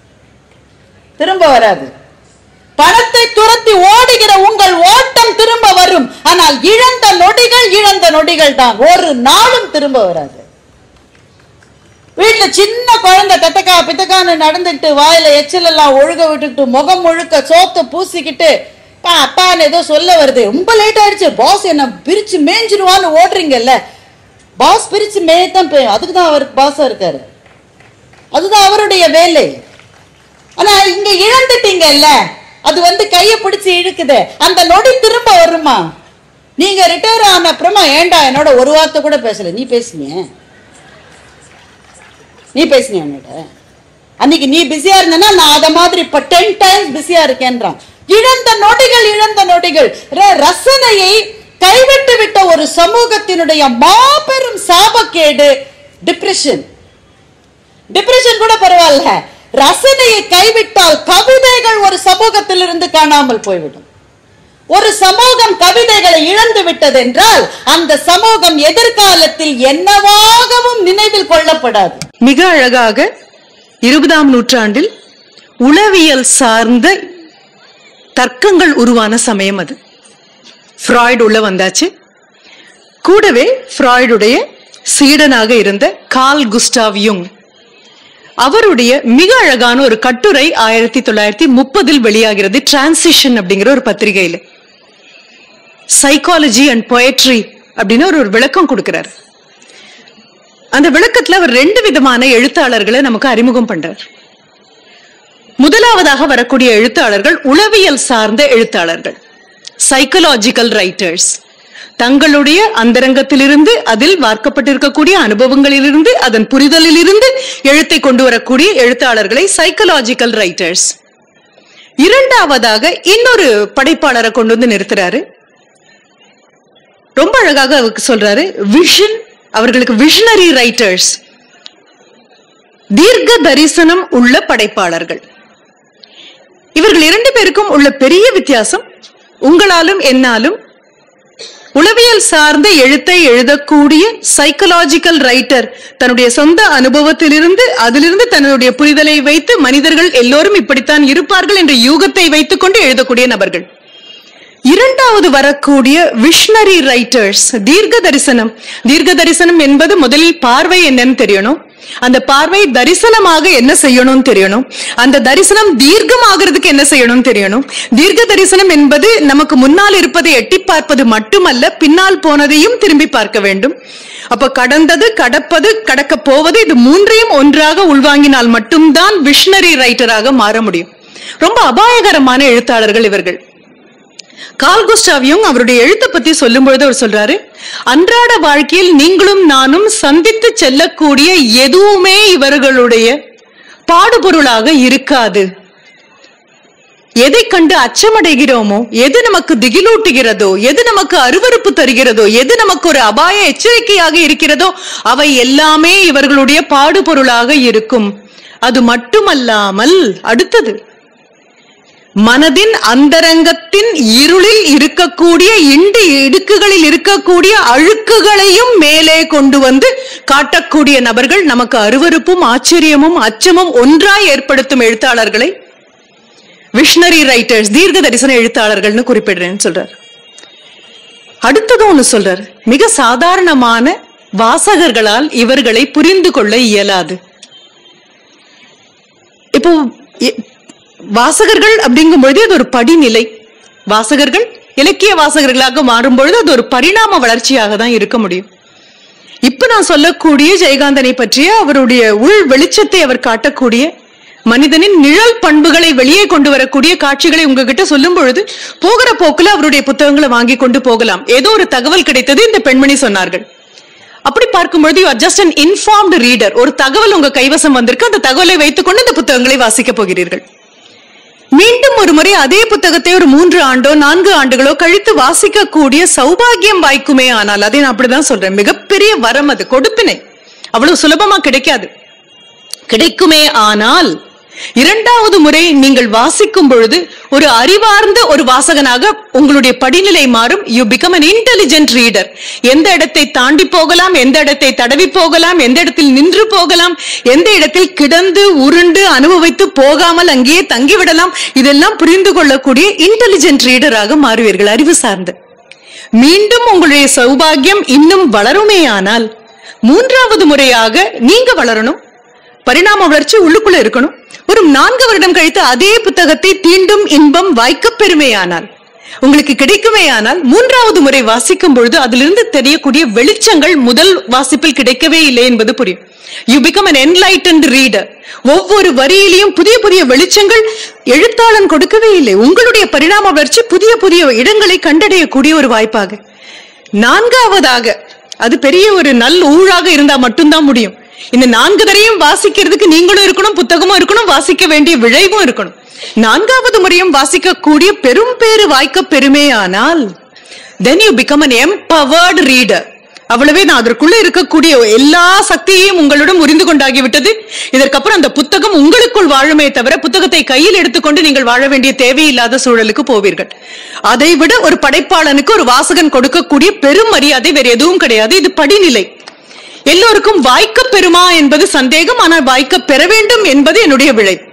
திரும்ப வராது பணத்தை துரத்தி ஓடுகிற உங்கள் ஓட்டம் திரும்ப வரும் ஆனால் இழந்த நொடிகள் இழந்த நொடிகள் தான் ஒரு நாளும் திரும்ப வராது வீட்டுல சின்ன குழந்தை தத்தக்கா பித்தக்கான்னு நடந்துட்டு வாயில எச்சில் எல்லாம் ஒழுக விட்டுக்கிட்டு முகம் முழுக்க சோத்த பூசிக்கிட்டு பா அப்பான்னு ஏதோ சொல்ல வருது ரொம்ப லேட் ஆயிடுச்சு பாஸ் என்ன பிரிச்சு மேய்ஞ்சிருவான்னு ஓடுறீங்கல்ல பாஸ் பிரிச்சு மேயத்தான் போய் அதுக்கு தான் அவர் பாஸா இருக்காரு அதுதான் அவருடைய வேலை ஆனா இங்க இழந்துட்டீங்கல்ல அது வந்து கைய பிடிச்சு இழுக்குது அந்த நொடி திரும்ப வருமா நீங்க ரிட்டையர் ஆன அப்புறமா ஏன்டா என்னோட ஒரு வார்த்தை கூட பேசல நீ பேசுனிய நீ பேசுனியா என்னோட அன்னைக்கு நீ பிஸியா இருந்தனா நான் அத மாதிரி இப்ப டென் டைம்ஸ் பிஸியா இருக்கேன்றான் இழந்த நொடிகள் இழந்த நொடிகள் ர- ரசனையை கைவிட்டு விட்ட ஒரு சமூகத்தினுடைய மாபெரும் சாபக்கேடு டிப்ரெஷன் டிப்ரெஷன் கூட பரவாயில்ல ரசனையை கைவிட்டால் கவிதைகள் ஒரு சமூகத்திலிருந்து காணாமல் போய்விடும் ஒரு சமூகம் கவிதைகளை இழந்து விட்டது என்றால் அந்த சமூகம் எதிர்காலத்தில் என்னவாகவும் நினைவில் கொள்ளப்படாது மிக அழகாக இருபதாம் நூற்றாண்டில் உளவியல் சார்ந்த தர்க்கங்கள் உருவான சமயம் அது ஃப்ராய்டு உள்ள வந்தாச்சு கூடவே ஃப்ராய்டுடைய சீடனாக இருந்த கால் குஸ்டாவ் யுங் அவருடைய மிக அழகான ஒரு கட்டுரை ஆயிரத்தி தொள்ளாயிரத்தி முப்பதில் வெளியாகிறது டிரான்சிஷன் அப்படிங்கிற ஒரு பத்திரிகையில சைக்காலஜி அண்ட் பொயட்ரி அப்படின்னு ஒரு ஒரு விளக்கம் கொடுக்கிறார் அந்த விளக்கத்துல அவர் ரெண்டு விதமான எழுத்தாளர்களை நமக்கு அறிமுகம் பண்றார் முதலாவதாக வரக்கூடிய எழுத்தாளர்கள் உளவியல் சார்ந்த எழுத்தாளர்கள் சைக்கலாஜிக்கல் ரைட்டர்ஸ் தங்களுடைய அந்தரங்கத்திலிருந்து அதில் வார்க்கப்பட்டிருக்கக்கூடிய அனுபவங்களிலிருந்து அதன் புரிதலிலிருந்து எழுத்தை கொண்டு வரக்கூடிய எழுத்தாளர்களை சைக்கலாஜிக்கல் ரைட்டர்ஸ் இரண்டாவதாக இன்னொரு படைப்பாளரை கொண்டு வந்து நிறுத்துறாரு ரொம்ப அழகாக அவருக்கு சொல்றாரு விஷன் அவர்களுக்கு விஷனரி ரைட்டர்ஸ் தீர்க்க தரிசனம் உள்ள படைப்பாளர்கள் இவர்கள் இரண்டு பேருக்கும் உள்ள பெரிய வித்தியாசம் உங்களாலும் என்னாலும் உளவியல் சார்ந்த எழுத்தை எழுதக்கூடிய சைக்கலாஜிக்கல் ரைட்டர் தன்னுடைய சொந்த அனுபவத்திலிருந்து அதிலிருந்து தன்னுடைய புரிதலை வைத்து மனிதர்கள் எல்லோரும் இப்படித்தான் இருப்பார்கள் என்ற யூகத்தை வைத்துக் கொண்டு எழுதக்கூடிய நபர்கள் இரண்டாவது வரக்கூடிய விஷனரி ரைட்டர்ஸ் தீர்க்க தரிசனம் தீர்க்க தரிசனம் என்பது முதலில் பார்வை என்னன்னு தெரியணும் அந்த பார்வை தரிசனமாக என்ன செய்யணும்னு தெரியணும் அந்த தரிசனம் தீர்க்கமாகிறதுக்கு என்ன செய்யணும் தெரியணும் தீர்க்க தரிசனம் என்பது நமக்கு முன்னால் இருப்பதை எட்டி பார்ப்பது மட்டுமல்ல பின்னால் போனதையும் திரும்பி பார்க்க வேண்டும் அப்ப கடந்தது கடப்பது கடக்க போவது இது மூன்றையும் ஒன்றாக உள்வாங்கினால் மட்டும்தான் விஷனரி ரைட்டராக மாற முடியும் ரொம்ப அபாயகரமான எழுத்தாளர்கள் இவர்கள் கால் குஸ்டாவியும் அவருடைய எழுத்தை பத்தி சொல்லும் பொழுது அவர் சொல்றாரு அன்றாட வாழ்க்கையில் நீங்களும் நானும் சந்தித்து செல்லக்கூடிய எதுவுமே இவர்களுடைய பாடுபொருளாக இருக்காது எதை கண்டு அச்சமடைகிறோமோ எது நமக்கு திகிலூட்டுகிறதோ எது நமக்கு அருவருப்பு தருகிறதோ எது நமக்கு ஒரு அபாய எச்சரிக்கையாக இருக்கிறதோ அவை எல்லாமே இவர்களுடைய பாடுபொருளாக இருக்கும் அது மட்டுமல்லாமல் அடுத்தது மனதின் அந்தரங்கத்தின் இருளில் இருக்கக்கூடிய இண்டு இடுக்குகளில் இருக்கக்கூடிய அழுக்குகளையும் மேலே கொண்டு வந்து காட்டக்கூடிய நபர்கள் நமக்கு அருவருப்பும் ஆச்சரியமும் அச்சமும் ஒன்றாய் ஏற்படுத்தும் எழுத்தாளர்களை விஷனரி ரைட்டர்ஸ் தீர்க்க தரிசன எழுத்தாளர்கள்னு குறிப்பிடுறேன்னு சொல்றார் அடுத்ததும் ஒண்ணு சொல்றார் மிக சாதாரணமான வாசகர்களால் இவர்களை புரிந்து கொள்ள இயலாது இப்போ எ- வாசகர்கள் அப்படிங்கும் பொழுது அது ஒரு படிநிலை வாசகர்கள் இலக்கிய வாசகர்களாக மாறும் பொழுது அது ஒரு பரிணாம வளர்ச்சியாக தான் இருக்க முடியும் இப்ப நான் சொல்லக்கூடிய ஜெயகாந்தனை பற்றிய அவருடைய உள் வெளிச்சத்தை அவர் காட்டக்கூடிய மனிதனின் நிழல் பண்புகளை வெளியே கொண்டு வரக்கூடிய காட்சிகளை உங்ககிட்ட சொல்லும் பொழுது போகிற போக்குல அவருடைய புத்தகங்களை வாங்கி கொண்டு போகலாம் ஏதோ ஒரு தகவல் கிடைத்தது இந்த பெண்மணி சொன்னார்கள் அப்படி பார்க்கும்பொழுது you are just an informed reader ஒரு தகவல் உங்க கைவசம் வந்திருக்கு அந்த தகவலை வைத்துக்கொண்டு இந்த புத்தகங்களை வாசிக்க போகிறீர்கள் மீண்டும் ஒரு முறை அதே புத்தகத்தை ஒரு மூன்று ஆண்டோ நான்கு ஆண்டுகளோ கழித்து வாசிக்கக்கூடிய சௌபாகியம் வாய்க்குமே ஆனால் அதை நான் அப்படிதான் சொல்றேன் மிகப்பெரிய வரம் அது கொடுப்பினை அவ்வளவு சுலபமா கிடைக்காது கிடைக்குமே ஆனால் இரண்டாவது முறை நீங்கள் வாசிக்கும் பொழுது ஒரு அறிவார்ந்த ஒரு வாசகனாக உங்களுடைய படிநிலை மாறும் you become an intelligent reader எந்த இடத்தை தாண்டி போகலாம் எந்த இடத்தை தடவி போகலாம் எந்த இடத்தில் நின்று போகலாம் எந்த இடத்தில் கிடந்து உருண்டு அனுபவித்து போகாமல் அங்கேயே தங்கிவிடலாம் இதெல்லாம் புரிந்து கொள்ளக்கூடிய இன்டெலிஜென்ட் ரீடராக மாறுவீர்கள் அறிவு சார்ந்து மீண்டும் உங்களுடைய சௌபாகியம் இன்னும் வளருமேயானால் மூன்றாவது முறையாக நீங்க வளரணும் பரிணாம வளர்ச்சி உள்ளுக்குள்ள இருக்கணும் ஒரு நான்கு வருடம் கழித்து அதே புத்தகத்தை தீண்டும் இன்பம் வாய்க்கப் பெறுமேயானால் உங்களுக்கு கிடைக்குமேயானால் மூன்றாவது முறை வாசிக்கும் பொழுது அதிலிருந்து தெரியக்கூடிய வெளிச்சங்கள் முதல் வாசிப்பில் கிடைக்கவே இல்லை என்பது புரியும் you become an enlightened reader ஒவ்வொரு வரியிலையும் புதிய புதிய வெளிச்சங்கள் எழுத்தாளன் கொடுக்கவே இல்லை உங்களுடைய பரிணாம வளர்ச்சி புதிய புதிய இடங்களை கண்டடையக்கூடிய ஒரு வாய்ப்பாக நான்காவதாக அது பெரிய ஒரு நல் ஊழாக இருந்தா மட்டும்தான் முடியும் இந்த நான்கு தரையும் வாசிக்கிறதுக்கு நீங்களும் இருக்கணும் புத்தகமும் இருக்கணும் வாசிக்க வேண்டிய விளைவும் இருக்கணும் நான்காவது முறையும் வாசிக்கக்கூடிய பெரும் பேறு வாய்க்க பெருமையானால் then you become an empowered reader அவ்வளவே நான் அதற்குள்ள இருக்கக்கூடிய எல்லா சக்தியையும் உங்களிடம் உரிந்து கொண்டாகிவிட்டது இதற்கப்புறம் அந்த புத்தகம் உங்களுக்குள் வாழுமே தவிர புத்தகத்தை கையில் எடுத்துக்கொண்டு நீங்கள் வாழ வேண்டிய தேவையில்லாத சூழலுக்கு போவீர்கள் அதை விட ஒரு படைப்பாளனுக்கு ஒரு வாசகன் கொடுக்கக்கூடிய பெரும் மரியாதை வேற எதுவும் கிடையாது இது படிநிலை எல்லோருக்கும் வாய்க்க பெறுமா என்பது சந்தேகம் ஆனால் வாய்க்க பெற வேண்டும் என்பது என்னுடைய விளை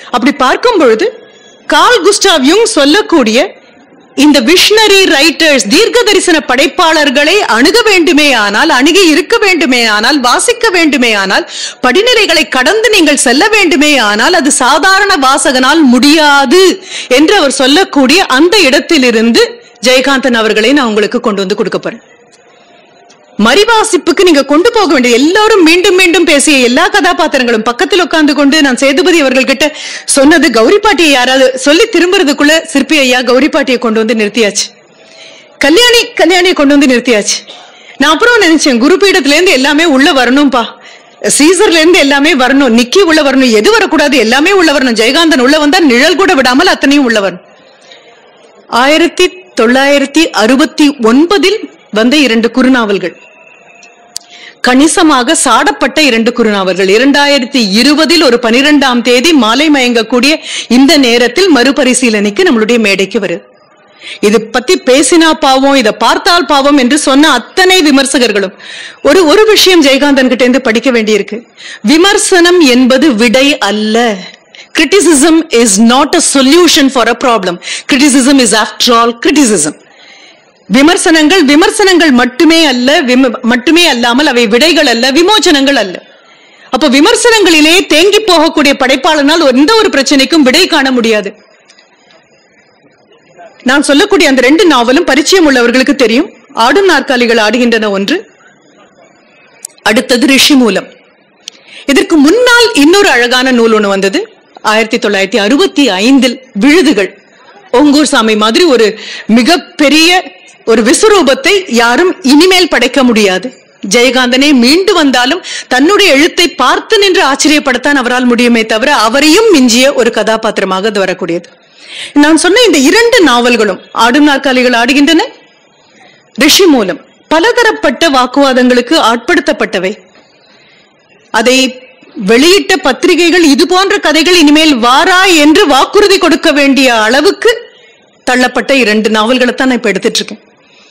அப்படி பார்க்கும் பொழுது கால் குஸ்டாவ் யுங் சொல்லக்கூடிய இந்த விஷனரி ரைட்டர்ஸ் தீர்க்க தரிசன படைப்பாளர்களை அணுக வேண்டுமே ஆனால் அணுகி இருக்க வேண்டுமே ஆனால் வாசிக்க வேண்டுமே ஆனால் படிநிலைகளை கடந்து நீங்கள் செல்ல வேண்டுமே ஆனால் அது சாதாரண வாசகனால் முடியாது என்று அவர் சொல்லக்கூடிய அந்த இடத்திலிருந்து ஜெயகாந்தன் அவர்களை நான் உங்களுக்கு கொண்டு வந்து கொடுக்க போறேன் மறிவாசிப்புக்கு நீங்க கொண்டு போக வேண்டிய எல்லாரும் மீண்டும் மீண்டும் பேசிய எல்லா கதாபாத்திரங்களும் பக்கத்தில் உட்கார்ந்து கொண்டு நான் சேதுபதி அவர்கள் கிட்ட சொன்னது கௌரி பாட்டியை யாராவது சொல்லி திரும்புறதுக்குள்ள சிற்பி ஐயா கௌரி பாட்டியை கொண்டு வந்து நிறுத்தியாச்சு கல்யாணி கல்யாணியை கொண்டு வந்து நிறுத்தியாச்சு நான் அப்புறம் நினைச்சேன் குருபீடத்துல இருந்து எல்லாமே உள்ள வரணும்பா சீசர்ல இருந்து எல்லாமே வரணும் நிக்கி உள்ள வரணும் எது வரக்கூடாது எல்லாமே உள்ள வரணும் ஜெயகாந்தன் உள்ள வந்தா நிழல் கூட விடாமல் அத்தனையும் உள்ள வரணும் ஆயிரத்தி தொள்ளாயிரத்தி அறுபத்தி ஒன்பதில் வந்த இரண்டு குறுநாவல்கள் கணிசமாக சாடப்பட்ட இரண்டு குறுநாவல்கள் இரண்டாயிரத்தி இருபதில் ஒரு பனிரெண்டாம் தேதி மாலை மயங்கக்கூடிய இந்த நேரத்தில் மறுபரிசீலனைக்கு நம்மளுடைய மேடைக்கு வருது இது பத்தி பேசினா பாவம் இத பார்த்தால் பாவம் என்று சொன்ன அத்தனை விமர்சகர்களும் ஒரு ஒரு விஷயம் ஜெயகாந்தன் கிட்ட இருந்து படிக்க வேண்டியிருக்கு விமர்சனம் என்பது விடை அல்ல criticism is not a solution for a problem criticism is after all criticism விமர்சனங்கள் விமர்சனங்கள் மட்டுமே அல்ல விம- மட்டுமே அல்லாமல் அவை விடைகள் அல்ல விமோச்சனங்கள் அல்ல அப்ப விமர்சனங்களிலே தேங்கி போகக்கூடிய படைப்பாளனால் எந்த ஒரு பிரச்சனைக்கும் விடை காண முடியாது நான் சொல்லக்கூடிய அந்த ரெண்டு நாவலும் பரிச்சயம் உள்ளவர்களுக்கு தெரியும் ஆடும் நாற்காலிகள் ஆடுகின்றன ஒன்று அடுத்தது ரிஷி மூலம் இதற்கு முன்னால் இன்னொரு அழகான நூல் ஒண்ணு வந்தது ஆயிரத்தி தொள்ளாயிரத்தி அறுபத்தி ஐந்தில் விழுதுகள் ஒங்கூர் சாமி மாதிரி ஒரு மிகப்பெரிய ஒரு விஸ்வரூபத்தை யாரும் இனிமேல் படைக்க முடியாது ஜெயகாந்தனே மீண்டு வந்தாலும் தன்னுடைய எழுத்தை பார்த்து நின்று ஆச்சரியப்படத்தான் அவரால் முடியுமே தவிர அவரையும் மிஞ்சிய ஒரு கதாபாத்திரமாக அது வரக்கூடியது நான் சொன்ன இந்த இரண்டு நாவல்களும் ஆடும் நாற்காலிகள் ஆடுகின்றன ரிஷி மூலம் பலதரப்பட்ட வாக்குவாதங்களுக்கு ஆட்படுத்தப்பட்டவை அதை வெளியிட்ட பத்திரிகைகள் இது போன்ற கதைகள் இனிமேல் வாரா என்று வாக்குறுதி கொடுக்க வேண்டிய அளவுக்கு தள்ளப்பட்ட இரண்டு நாவல்களை தான் நான் இப்ப எடுத்துட்டு இருக்கேன்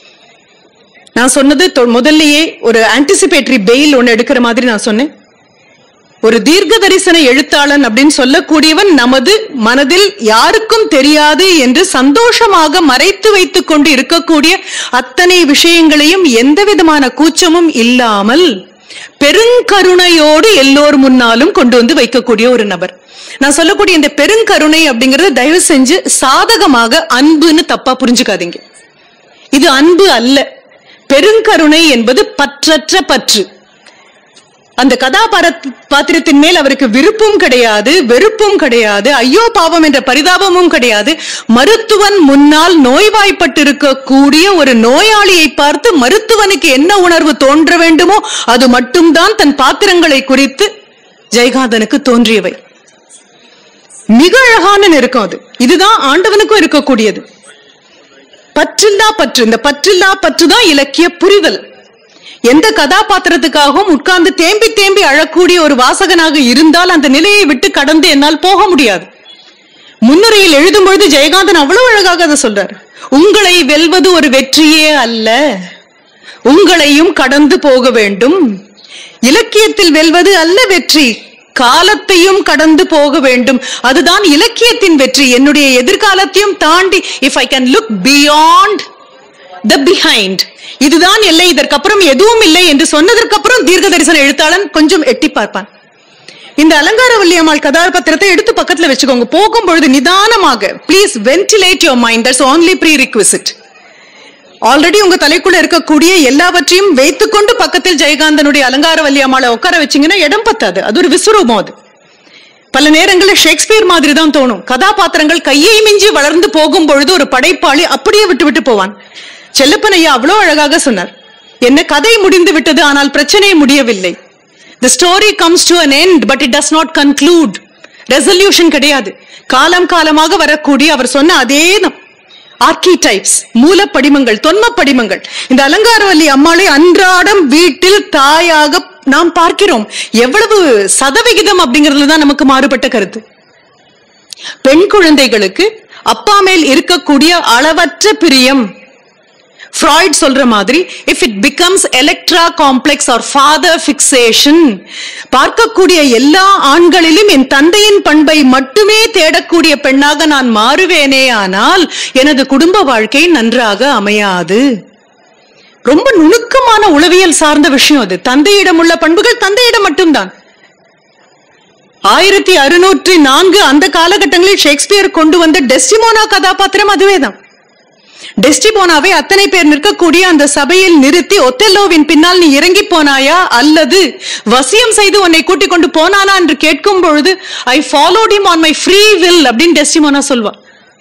நான் சொன்னது தொ- முதல்லயே ஒரு ஆன்டிசிபேட்டரி பெயில் ஒன்னு எடுக்கிற மாதிரி நான் சொன்னேன் ஒரு தீர்க்க தரிசன எழுத்தாளன் அப்படின்னு சொல்லக்கூடியவன் நமது மனதில் யாருக்கும் தெரியாது என்று சந்தோஷமாக மறைத்து வைத்துக் கொண்டு இருக்கக்கூடிய அத்தனை விஷயங்களையும் எந்த விதமான கூச்சமும் இல்லாமல் பெருங்கருணையோடு எல்லோர் முன்னாலும் கொண்டு வந்து வைக்கக்கூடிய ஒரு நபர் நான் சொல்லக்கூடிய இந்த பெருங்கருணை அப்படிங்கறது தயவு செஞ்சு சாதகமாக அன்புன்னு தப்பா புரிஞ்சுக்காதீங்க இது அன்பு அல்ல பெருங்கருணை என்பது பற்றற்ற பற்று அந்த கதாபாத்திர பாத்திரத்தின் மேல் அவருக்கு விருப்பும் கிடையாது வெறுப்பும் கிடையாது ஐயோ பாவம் என்ற பரிதாபமும் கிடையாது மருத்துவன் முன்னால் நோய்வாய்ப்பட்டிருக்க கூடிய ஒரு நோயாளியை பார்த்து மருத்துவனுக்கு என்ன உணர்வு தோன்ற வேண்டுமோ அது மட்டும்தான் தன் பாத்திரங்களை குறித்து ஜெயகாந்தனுக்கு தோன்றியவை மிக அழகான நெருக்கம் அது இதுதான் ஆண்டவனுக்கும் இருக்கக்கூடியது பற்றில்லா பற்று இந்த பற்றில்லா பற்று தான் இலக்கிய புரிதல் எந்த கதாபாத்திரத்துக்காகவும் உட்கார்ந்து தேம்பி தேம்பி அழக்கூடிய ஒரு வாசகனாக இருந்தால் அந்த நிலையை விட்டு கடந்து என்னால் போக முடியாது முன்னுரையில் எழுதும் பொழுது ஜெயகாந்தன் அவ்வளவு அழகாக அதை சொல்றார் உங்களை வெல்வது ஒரு வெற்றியே அல்ல உங்களையும் கடந்து போக வேண்டும் இலக்கியத்தில் வெல்வது அல்ல வெற்றி காலத்தையும் கடந்து போக வேண்டும் அதுதான் இலக்கியத்தின் வெற்றி என்னுடைய எதிர்காலத்தையும் தாண்டி if I can look beyond the behind இதுதான் இல்லை இதற்கப்புறம் எதுவும் இல்லை என்று சொன்னதற்கு அப்புறம் தீர்க்க தரிசன எழுத்தாளன் கொஞ்சம் எட்டி பார்ப்பான் இந்த அலங்கார வள்ளியம்மாள் கதாபாத்திரத்தை எடுத்து பக்கத்துல வச்சுக்கோங்க போகும்பொழுது நிதானமாக please ventilate your mind that's only pre requisite ஆல்ரெடி உங்க தலைக்குள்ள இருக்கக்கூடிய எல்லாவற்றையும் வைத்துக்கொண்டு பக்கத்தில் ஜெயகாந்தனுடைய அலங்கார வள்ளியம்மாளை உட்கார வச்சீங்கன்னா இடம் பத்தாது அது ஒரு விஸ்வரூபம் அது பல நேரங்களில் ஷேக்ஸ்பியர் மாதிரி தான் தோணும் கதாபாத்திரங்கள் கையை மிஞ்சி வளர்ந்து போகும் பொழுது ஒரு படைப்பாளி அப்படியே விட்டு விட்டு போவான் செல்லப்பன் ஐயா அவ்வளோ அழகாக சொன்னார் என்ன கதை முடிந்து விட்டது ஆனால் பிரச்சனை முடியவில்லை the story comes to an end but it does not conclude resolution கிடையாது காலம் காலமாக வரக்கூடிய அவர் சொன்ன அதே ஆர்கிடைப்ஸ் மூலப்படிமங்கள் தொன்ம படிமங்கள் இந்த அலங்காரவல்லி அம்மாளை அன்றாடம் வீட்டில் தாயாக நாம் பார்க்கிறோம் எவ்வளவு சதவிகிதம் அப்படிங்கிறதுல தான் நமக்கு மாறுபட்ட கருத்து பெண் குழந்தைகளுக்கு அப்பா மேல் இருக்கக்கூடிய அளவற்ற பிரியம் ஃப்ராய்ட் சொல்ற மாதிரி if it becomes Electra complex or father fixation பார்க்கக்கூடிய எல்லா ஆண்களிலும் என் தந்தையின் பண்பை மட்டுமே தேடக்கூடிய பெண்ணாக நான் மாறுவேனே ஆனால் எனது குடும்ப வாழ்க்கை நன்றாக அமையாது ரொம்ப நுணுக்கமான உளவியல் சார்ந்த விஷயம் அது தந்தையிடம் உள்ள பண்புகள் தந்தையிடம் மட்டும்தான் ஆயிரத்தி அறுநூற்றி நான்கு அந்த காலகட்டங்களில் ஷேக்ஸ்பியர் கொண்டு வந்த டெஸ்டிமோனா கதாபாத்திரம் அதுவேதான் டெஸ்டிமோனாவை அத்தனை பேர் நிற்கக்கூடிய அந்த சபையில் நிறுத்தி ஒத்தெல்லோவின் பின்னால் நீ இறங்கி போனாயா அல்லது வசியம் செய்து உன்னை கூட்டிக் கொண்டு போனானா என்று கேட்கும் பொழுது I followed him on my free will அப்படின்னு டெஸ்டிமோனா சொல்வா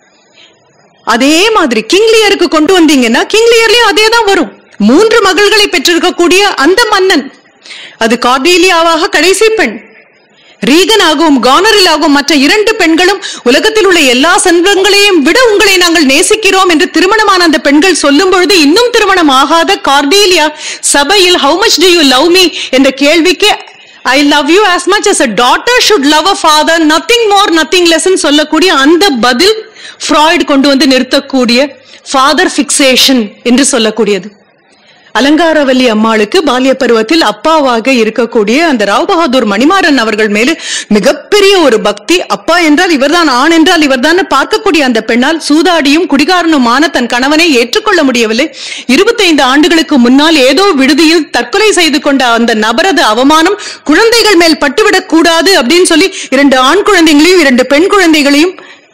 அதே மாதிரி கிங்லியருக்கு கொண்டு வந்தீங்கன்னா கிங்லியர்லயும் அதே தான் வரும் மூன்று மகள்களை பெற்றிருக்கக்கூடிய அந்த மன்னன் அது கார்டீலியாவாக கடைசி பெண் ரீகனாகவும் கானரிலாகவும் மற்ற இரண்டு பெண்களும் உலகத்தில் உள்ள எல்லா செல்வங்களையும் விட உங்களை நாங்கள் நேசிக்கிறோம் என்று திருமணமான அந்த பெண்கள் சொல்லும் பொழுது இன்னும் திருமணம் ஆகாத கார்டீலியா சபையில் how much do you love me என்ற கேள்விக்கு I love you as much as a daughter should love a father nothing more nothing less ன்னு சொல்லக்கூடிய அந்த பதில் ஃப்ராய்டு கொண்டு வந்து நிறுத்தக்கூடிய ஃபாதர் ஃபிக்சேஷன் என்று சொல்லக்கூடியது அலங்காரவல்லி அம்மாளுக்கு பால்ய பருவத்தில் அப்பாவாக இருக்கக்கூடிய அந்த ராவ் பகதூர் மணிமாறன் அவர்கள் மேல மிகப்பெரிய ஒரு பக்தி அப்பா என்றால் இவர்தான் ஆண் என்றால் இவர்தான் பார்க்கக்கூடிய அந்த பெண்ணால் சூதாடியும் குடிகாரனுமான தன் கணவனை ஏற்றுக்கொள்ள முடியவில்லை இருபத்தைந்து ஆண்டுகளுக்கு முன்னால் ஏதோ விடுதியில் தற்கொலை செய்து கொண்ட அந்த நபரது அவமானம் குழந்தைகள் மேல் பட்டுவிடக் கூடாது அப்படின்னு சொல்லி இரண்டு ஆண் குழந்தைகளையும் இரண்டு பெண் குழந்தைகளையும்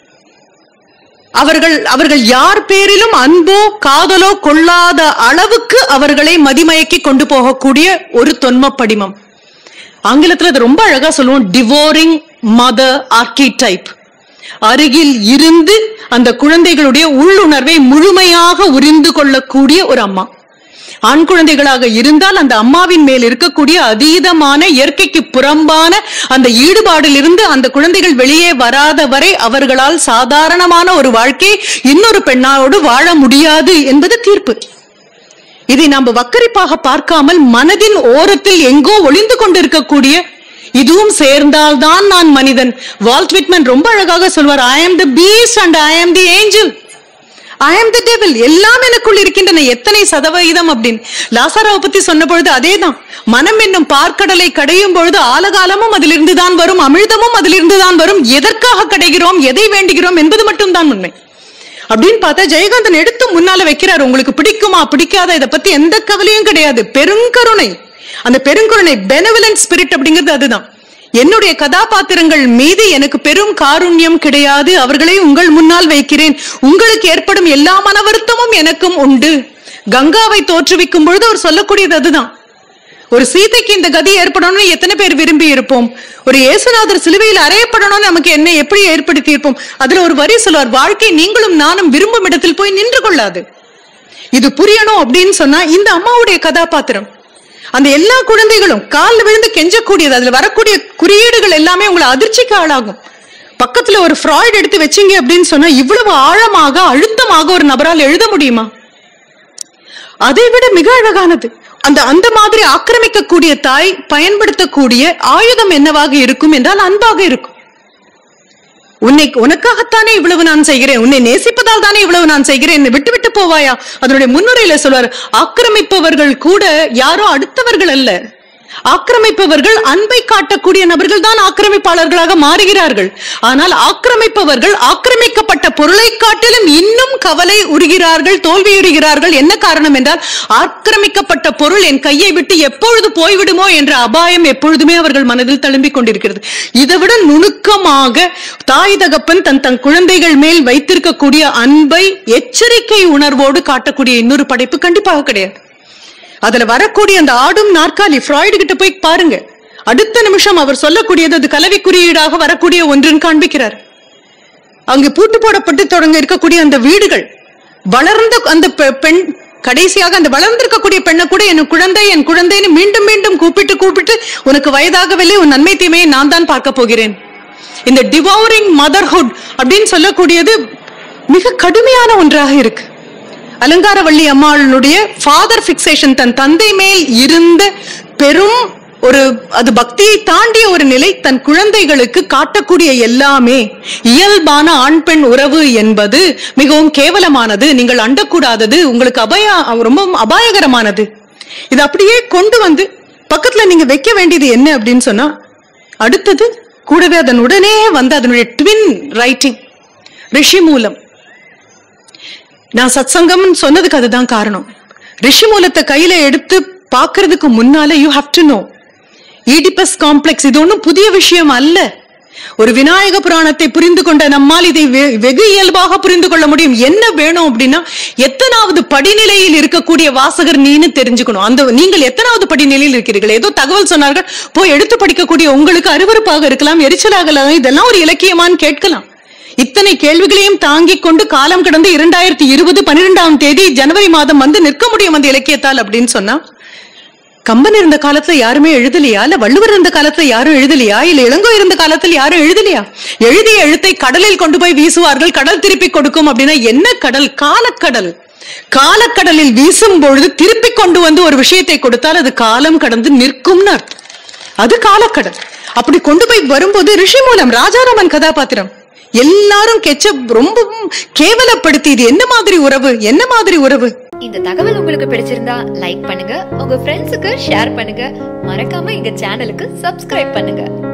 அவர்கள் அவர்கள் யார் பேரிலும் அன்போ காதலோ கொள்ளாத அளவுக்கு அவர்களை மதிமயக்கி கொண்டு போகக்கூடிய ஒரு தொன்ம படிமம் ஆங்கிலத்துல அது ரொம்ப அழகா சொல்லுவோம் டிவோரிங் மதர் ஆர்கிடைப் அருகில் இருந்து அந்த குழந்தைகளுடைய உள்ளுணர்வை முழுமையாக உரிந்து கொள்ளக்கூடிய ஒரு அம்மா ஆண் குழந்தைகளாக இருந்தால் அந்த அம்மாவின் மேல் இருக்கக்கூடிய அதீதமான இயற்கைக்கு புறம்பான அந்த ஈடுபாடிலிருந்து அந்த குழந்தைகள் வெளியே வராத வரை அவர்களால் சாதாரணமான ஒரு வாழ்க்கை இன்னொரு பெண்ணாரோடு வாழ முடியாது என்பது தீர்ப்பு இதை நாம் வக்கரிப்பாக பார்க்காமல் மனதின் ஓரத்தில் எங்கோ ஒளிந்து கொண்டிருக்கக்கூடிய இதுவும் சேர்ந்தால்தான் நான் மனிதன் வால்ட் விட்மன் ரொம்ப அழகாக சொல்வார் ஐ am the beast and I am the angel I am the devil எல்லாம் எனக்குள் இருக்கின்றன எத்தனை சதவீதம் அப்படின்னு லாசாராவை பத்தி சொன்ன பொழுது அதேதான் மனம் என்னும் பார்க்கடலை கடையும் பொழுது ஆலகாலமும் அதிலிருந்து தான் வரும் அமிழ்தமும் அதிலிருந்து தான் வரும் எதற்காக கடைகிறோம் எதை வேண்டுகிறோம் என்பது மட்டும்தான் உண்மை அப்படின்னு பார்த்தா ஜெயகாந்தன் எடுத்து முன்னால வைக்கிறார் உங்களுக்கு பிடிக்குமா பிடிக்காத இதை பத்தி எந்த கவலையும் கிடையாது பெருங்கருணை அந்த பெருங்கருணை பெனவலன்ட் ஸ்பிரிட் அப்படிங்கிறது அதுதான் என்னுடைய கதாபாத்திரங்கள் மீது எனக்கு பெரும் காருண்யம் கிடையாது அவர்களை உங்கள் முன்னால் வைக்கிறேன் உங்களுக்கு ஏற்படும் எல்லா மன வருத்தமும் எனக்கும் உண்டு கங்காவை தோற்றுவிக்கும் பொழுது அவர் சொல்லக்கூடியது அதுதான் ஒரு சீதைக்கு இந்த கதி ஏற்படணும்னு எத்தனை பேர் விரும்பி இருப்போம் ஒரு இயேசுநாதர் சிலுவையில் அறையப்படணும்னு நமக்கு என்ன எப்படி ஏற்படுத்தி இருப்போம் அதுல ஒரு வரி சொல்லுவார் வாழ்க்கை நீங்களும் நானும் விரும்பும் இடத்தில் போய் நின்று கொள்ளாது இது புரியணும் அப்படின்னு சொன்னா இந்த அம்மாவுடைய கதாபாத்திரம் அந்த எல்லா குழந்தைகளும் காலில் விழுந்து கெஞ்சக்கூடியது அதுல வரக்கூடிய குறியீடுகள் எல்லாமே உங்களை அதிர்ச்சிக்கு ஆளாகும் பக்கத்துல ஒரு ஃப்ராய்டு எடுத்து வச்சீங்க அப்படின்னு சொன்னா இவ்வளவு ஆழமாக அழுத்தமாக ஒரு நபரால் எழுத முடியுமா அதை விட மிக அழகானது அந்த அந்த மாதிரி ஆக்கிரமிக்கக்கூடிய தாய் பயன்படுத்தக்கூடிய ஆயுதம் என்னவாக இருக்கும் என்றால் அன்பாக இருக்கும் உன்னை உனக்காகத்தானே இவ்வளவு நான் செய்கிறேன் உன்னை நேசிப்பதால் தானே இவ்வளவு நான் செய்கிறேன் என்னை விட்டு விட்டு போவாயா அதனுடைய முன்னுரையில சொல்வார் ஆக்கிரமிப்பவர்கள் கூட யாரோ அடுத்தவர்கள் அல்ல ஆக்கிரமிப்பவர்கள் அன்பை காட்டக்கூடிய நபர்கள் தான் ஆக்கிரமிப்பாளர்களாக மாறுகிறார்கள் ஆனால் ஆக்கிரமிப்பவர்கள் ஆக்கிரமிக்கப்பட்ட பொருளை காட்டிலும் இன்னும் கவலை உறுகிறார்கள் தோல்வியுறுகிறார்கள் என்ன காரணம் என்றால் ஆக்கிரமிக்கப்பட்ட பொருள் என் கையை விட்டு எப்பொழுது போய்விடுமோ என்ற அபாயம் எப்பொழுதுமே அவர்கள் மனதில் தழும்பிக் கொண்டிருக்கிறது இதை விட நுணுக்கமாக தாய் தகப்பன் தன் தன் குழந்தைகள் மேல் வைத்திருக்கக்கூடிய அன்பை எச்சரிக்கை உணர்வோடு காட்டக்கூடிய இன்னொரு படைப்பு கண்டிப்பாக கிடையாது அதுல வரக்கூடிய அந்த ஆடும் நாற்காலி ஃப்ராய்டு கிட்ட போய் பாருங்க அடுத்த நிமிஷம் அவர் சொல்லக்கூடியது அது கலவி குறியீடாக வரக்கூடிய ஒன்றுன்னு காண்பிக்கிறார் அங்கு பூட்டு போடப்பட்டு தொடங்க இருக்கக்கூடிய அந்த வீடுகள் வளர்ந்த அந்த பெ- பெண் கடைசியாக அந்த வளர்ந்திருக்கக்கூடிய பெண்ணை கூட என் குழந்தை என் குழந்தைன்னு மீண்டும் மீண்டும் கூப்பிட்டு கூப்பிட்டு உனக்கு வயதாகவில்லை உன் நன்மை தீமையை நான் தான் பார்க்க போகிறேன் இந்த டிவௌரிங் மதர்ஹுட் அப்படின்னு சொல்லக்கூடியது மிக கடுமையான ஒன்றாக இருக்கு அலங்காரவள்ளி அம்மாளுடைய ஃபாதர் பிக்சேஷன் தன் தந்தை மேல் இருந்த பெரும் ஒரு அது பக்தியை தாண்டிய ஒரு நிலை தன் குழந்தைகளுக்கு காட்டக்கூடிய எல்லாமே இயல்பான ஆண் பெண் உறவு என்பது மிகவும் கேவலமானது நீங்கள் அண்டக்கூடாதது உங்களுக்கு அபய ரொம்ப அபாயகரமானது இது அப்படியே கொண்டு வந்து பக்கத்துல நீங்க வைக்க வேண்டியது என்ன அப்படின்னு சொன்னா அடுத்தது கூடவே அதன் உடனே வந்து அதனுடைய ட்வின் ரைட்டிங் ரிஷி மூலம் நான் சத்சங்கம்னு சொன்னதுக்கு அதுதான் காரணம் ரிஷி மூலத்தை கையில எடுத்து பாக்குறதுக்கு முன்னால you have to know Oedipus complex இது ஒண்ணும் புதிய விஷயம் அல்ல ஒரு விநாயக புராணத்தை புரிந்து கொண்ட நம்மால் இதை வெ- வெகு இயல்பாக புரிந்து கொள்ள முடியும் என்ன வேணும் அப்படின்னா எத்தனாவது படிநிலையில் இருக்கக்கூடிய வாசகர் நீன்னு தெரிஞ்சுக்கணும் அந்த நீங்கள் எத்தனாவது படிநிலையில் இருக்கிறீர்கள் ஏதோ தகவல் சொன்னார்கள் போய் எடுத்து படிக்கக்கூடிய உங்களுக்கு அருவருப்பாக இருக்கலாம் எரிச்சலாகலாம் இதெல்லாம் ஒரு இலக்கியமான்னு கேட்கலாம் இத்தனை கேள்விகளையும் தாங்கிக் கொண்டு காலம் கடந்து இரண்டாயிரத்தி இருபது பன்னிரெண்டாம் தேதி ஜனவரி மாதம் வந்து நிற்க முடியும் அந்த இலக்கியத்தால் அப்படின்னு சொன்னா கம்பன் இருந்த காலத்துல யாருமே எழுதலையா இல்ல வள்ளுவர் இருந்த காலத்துல யாரும் எழுதலையா இல்ல இளங்கோ இருந்த காலத்துல யாரும் எழுதலையா எழுதிய எழுத்தை கடலில் கொண்டு போய் வீசுவார்கள் கடல் திருப்பி கொடுக்கும் அப்படின்னா என்ன கடல் காலக்கடல் காலக்கடலில் வீசும் பொழுது திருப்பி கொண்டு வந்து ஒரு விஷயத்தை கொடுத்தால் அது காலம் கடந்து நிற்கும்னு அர்த்தம் அது காலக்கடல் அப்படி கொண்டு போய் வரும்போது ரிஷி மூலம் ராஜாராமன் கதாபாத்திரம் எல்லாரும் கெச்ச ரொம்பவும் கேவலப்படுத்தி இது என்ன மாதிரி உறவு என்ன மாதிரி உறவு இந்த தகவல் உங்களுக்கு பிடிச்சிருந்தா லைக் பண்ணுங்க உங்க ஃப்ரெண்ட்ஸுக்கு ஷேர் பண்ணுங்க மறக்காம எங்க சேனலுக்கு சப்ஸ்கிரைப் பண்ணுங்க